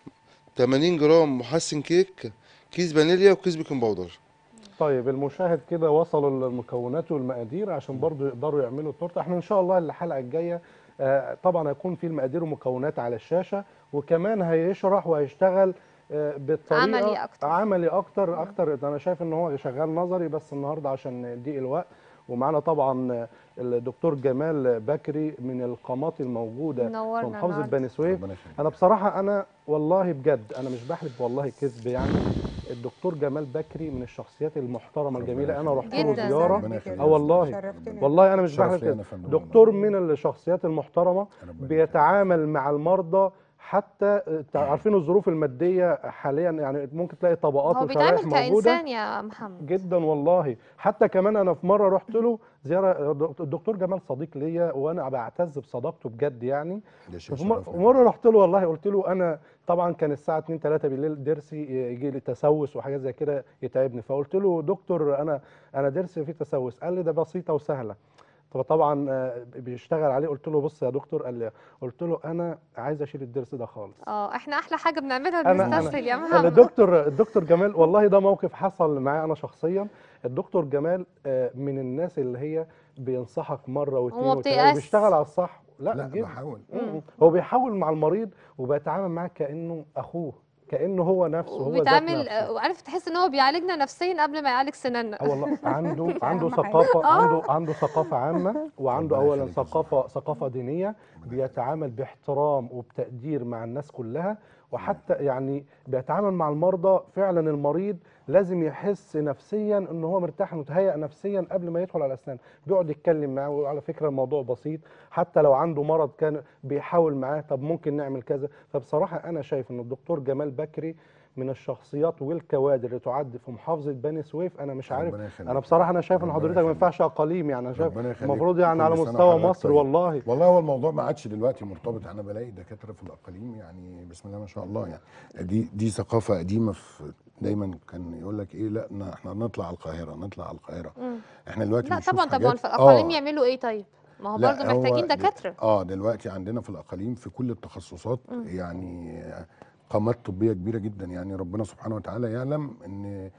80 جرام محسن كيك كيس فانيليا وكيس بيكنج باودر طيب المشاهد كده وصلوا للمكونات والمقادير عشان برضه يقدروا يعملوا التورته احنا ان شاء الله الحلقه الجايه آه، طبعا هيكون في المقادير ومكونات على الشاشه وكمان هيشرح وهيشتغل آه، بالطريقه عملي أكتر. عملي اكتر اكتر انا شايف ان هو شغال نظري بس النهارده عشان ضيق الوقت ومعانا طبعا آه، الدكتور جمال بكري من القامات الموجوده في منورنا محافظه النهاردة. بني سويف ربنا يخليك. انا بصراحه انا والله بجد انا مش بحلف والله كذب يعني الدكتور جمال بكري من الشخصيات المحترمه الجميله انا رحت له جداً. زياره ربنا يخليك. اه والله شرفتنا والله انا مش شرف بحلف ليا كده أنا يا فندم دكتور والله. من الشخصيات المحترمه ربنا بيتعامل مع المرضى حتى تع- عارفين الظروف الماديه حاليا يعني ممكن تلاقي طبقات هو وشرائح بيتعامل موجوده كإنسان يا محمد جدا والله حتى كمان انا في مره رحت له زياره الدكتور جمال صديق ليا وانا بعتز بصداقته بجد يعني ده شيء في مر- شرف ليا. مره رحت له والله قلت له انا طبعا كان الساعه 2 3 بالليل ضرسي يجي لي تسوس وحاجات زي كده يتعبني فقلت له دكتور انا انا ضرسي فيه تسوس قال لي ده بسيطه وسهله فطبعا آه، بيشتغل عليه قلت له بص يا دكتور قال لي قلت له انا عايز اشيل الضرس ده خالص اه احنا احلى حاجه بنعملها أنا- بنستسهل يا انا محمد الدكتور الدكتور جمال والله ده موقف حصل معايا انا شخصيا الدكتور جمال آه، من الناس اللي هي بينصحك مره واثنين وما وثلاثه بتيأس. وبيشتغل على الصح لا, لا جدا. بحاول مم. هو بيحاول مع المريض وبيتعامل معاه كانه اخوه كانه هو نفسه هو ذات وبيتعامل نفسه. وعارف تحس ان هو بيعالجنا نفسيا قبل ما يعالج سناننا اه والله عنده عنده أهم حاجة. ثقافه عنده عنده ثقافه عامه وعنده ربنا اولا يخليك يا ثقافه ثقافه دينيه بيتعامل باحترام وبتقدير مع الناس كلها وحتى يعني بيتعامل مع المرضى فعلا المريض لازم يحس نفسيا ان هو مرتاح متهيأ نفسيا قبل ما يدخل على الاسنان بيقعد يتكلم معاه ويقول على فكره الموضوع بسيط حتى لو عنده مرض كان بيحاول معاه طب ممكن نعمل كذا فبصراحه انا شايف ان الدكتور جمال بكري من الشخصيات والكوادر اللي تعد في محافظه بني سويف انا مش عارف ربنا يخليك. انا بصراحه انا شايف ان ربنا حضرتك ما يخليك. ينفعش اقاليم يعني انا شايف ربنا يخليك. المفروض يعني كل على سنة مستوى وحضرتك مصر طيب. والله والله هو الموضوع ما عادش دلوقتي مرتبط انا بلاقي دكاتره في الاقاليم يعني بسم الله ما شاء الله يعني دي دي ثقافه قديمه في دايما كان يقول لك ايه لا ن- احنا نطلع على القاهره نطلع على القاهره احنا دلوقتي لا بنشوف طبعا طبعا حاجات- في الاقاليم آه. يعملوا ايه طيب ما هو لا، برضه محتاجين دل- دكاتره اه دلوقتي عندنا في الاقاليم في كل التخصصات يعني قامات طبيه كبيره جدا يعني ربنا سبحانه وتعالى يعلم ان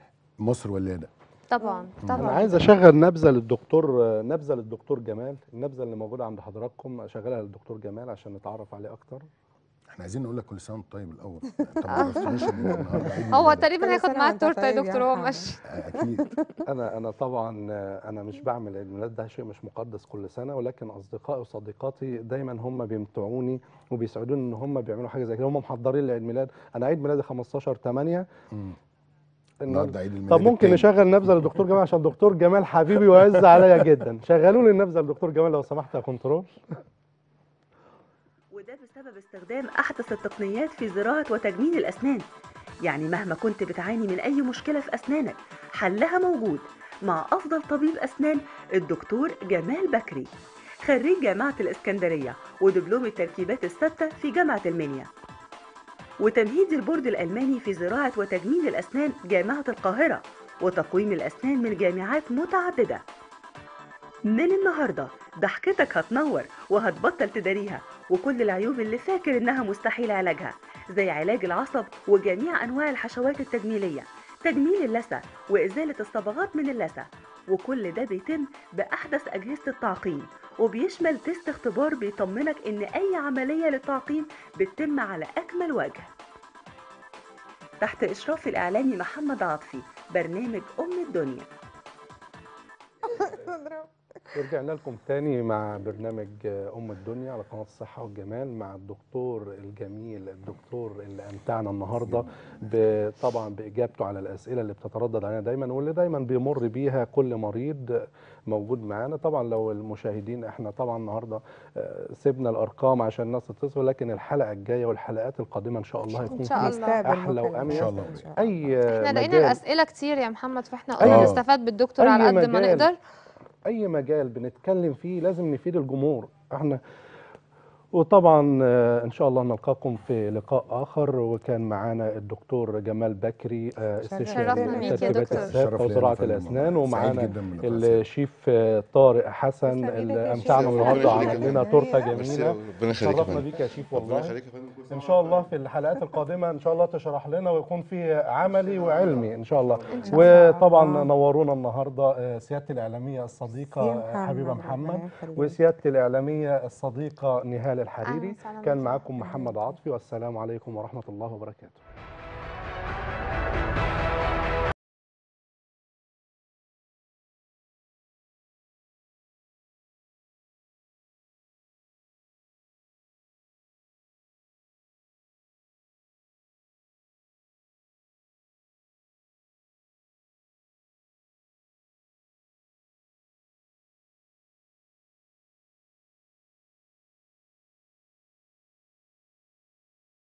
مصر ولاده طبعا انا طبعا عايز اشغل نبذه للدكتور نبذه للدكتور جمال النبذه اللي موجوده عند حضراتكم اشغلها للدكتور جمال عشان نتعرف عليه اكتر احنا عايزين نقول لك كل سنه وانت طيب الاول طب ما عرفتنيش ان النهارده عيد هو ميلادك. تقريبا كل هياخد سنة معاه وأنت التورته يا طيب يا دكتور وهو محمد. ماشي اكيد انا انا طبعا انا مش بعمل عيد ميلاد ده شيء مش مقدس كل سنه ولكن اصدقائي وصديقاتي دايما هم بيمتعوني وبيسعدوني ان هم بيعملوا حاجه زي كده هم محضرين لي عيد ميلاد انا عيد ميلادي 15 8 مم. النهارده عيد الميلاد طب ممكن التاني. نشغل نبذه للدكتور جمال عشان دكتور جمال حبيبي ويعز عليا جدا شغلوا لي النبذه للدكتور جمال لو سمحت يا كنترول وده بسبب استخدام أحدث التقنيات في زراعة وتجميل الأسنان يعني مهما كنت بتعاني من أي مشكلة في أسنانك حلها موجود مع أفضل طبيب أسنان الدكتور جمال بكري خريج جامعة الإسكندرية ودبلوم التركيبات الثابتة في جامعة المنيا وتمهيد البورد الألماني في زراعة وتجميل الأسنان جامعة القاهرة وتقويم الأسنان من جامعات متعددة من النهاردة ضحكتك هتنور وهتبطل تداريها وكل العيوب اللي فاكر إنها مستحيل علاجها زي علاج العصب وجميع أنواع الحشوات التجميلية تجميل اللثة وإزالة الصبغات من اللثة وكل ده بيتم بأحدث أجهزة التعقيم وبيشمل تيست اختبار بيطمنك إن أي عملية للتعقيم بتتم على أكمل وجه تحت إشراف الإعلامي محمد عاطفي برنامج أم الدنيا ورجعنا لكم تاني مع برنامج أم الدنيا على قناة الصحة والجمال مع الدكتور الجميل الدكتور اللي أمتعنا النهاردة ب- طبعا بإجابته على الأسئلة اللي بتتردد علينا دايما واللي دايما بيمر بيها كل مريض موجود معانا طبعا لو المشاهدين احنا طبعا النهارده آه، سيبنا الأرقام عشان الناس تتصل لكن الحلقة الجاية والحلقات القادمة إن شاء الله هيكون إن شاء في الله. نستقبل أحلى مكالمات. وأميز. إن شاء الله. إن شاء الله. أي احنا لقينا مجال الاسئله كتير يا محمد فاحنا أي- قلنا آه. نستفاد بالدكتور على أي قد ما مجال. نقدر اي مجال بنتكلم فيه لازم نفيد الجمهور احنا وطبعا آه، ان شاء الله نلقاكم في لقاء اخر وكان معانا الدكتور جمال بكري آه، استشاري شرفنا بيك يا تركيبة دكتور. السقف شرف ليا وزراعه يا فندم الاسنان والله. سعيد ومعانا جدا باللقاء سعيد. الشيف آه، طارق حسن تسلم اللي إيدك يا امتعنا شيف. النهارده ربنا وعمل يخليك. لنا تورته ميرسي ميرسي جميله ربنا يخليك يا شرفنا فندم بيك يا شيف ربنا والله يخليك يا فندم ان شاء الله في الحلقات القادمه ان شاء الله تشرح لنا ويكون فيه عملي وعلمي ان شاء الله وطبعا نورونا النهارده آه، سياده الاعلاميه الصديقه يا آه، حبيبه محمد، محمد ربنا يخليك. وسياده الاعلاميه الصديقه نهال الحريري أهلا وسهلا كان بك. معاكم محمد عاطفي والسلام عليكم ورحمه الله وبركاته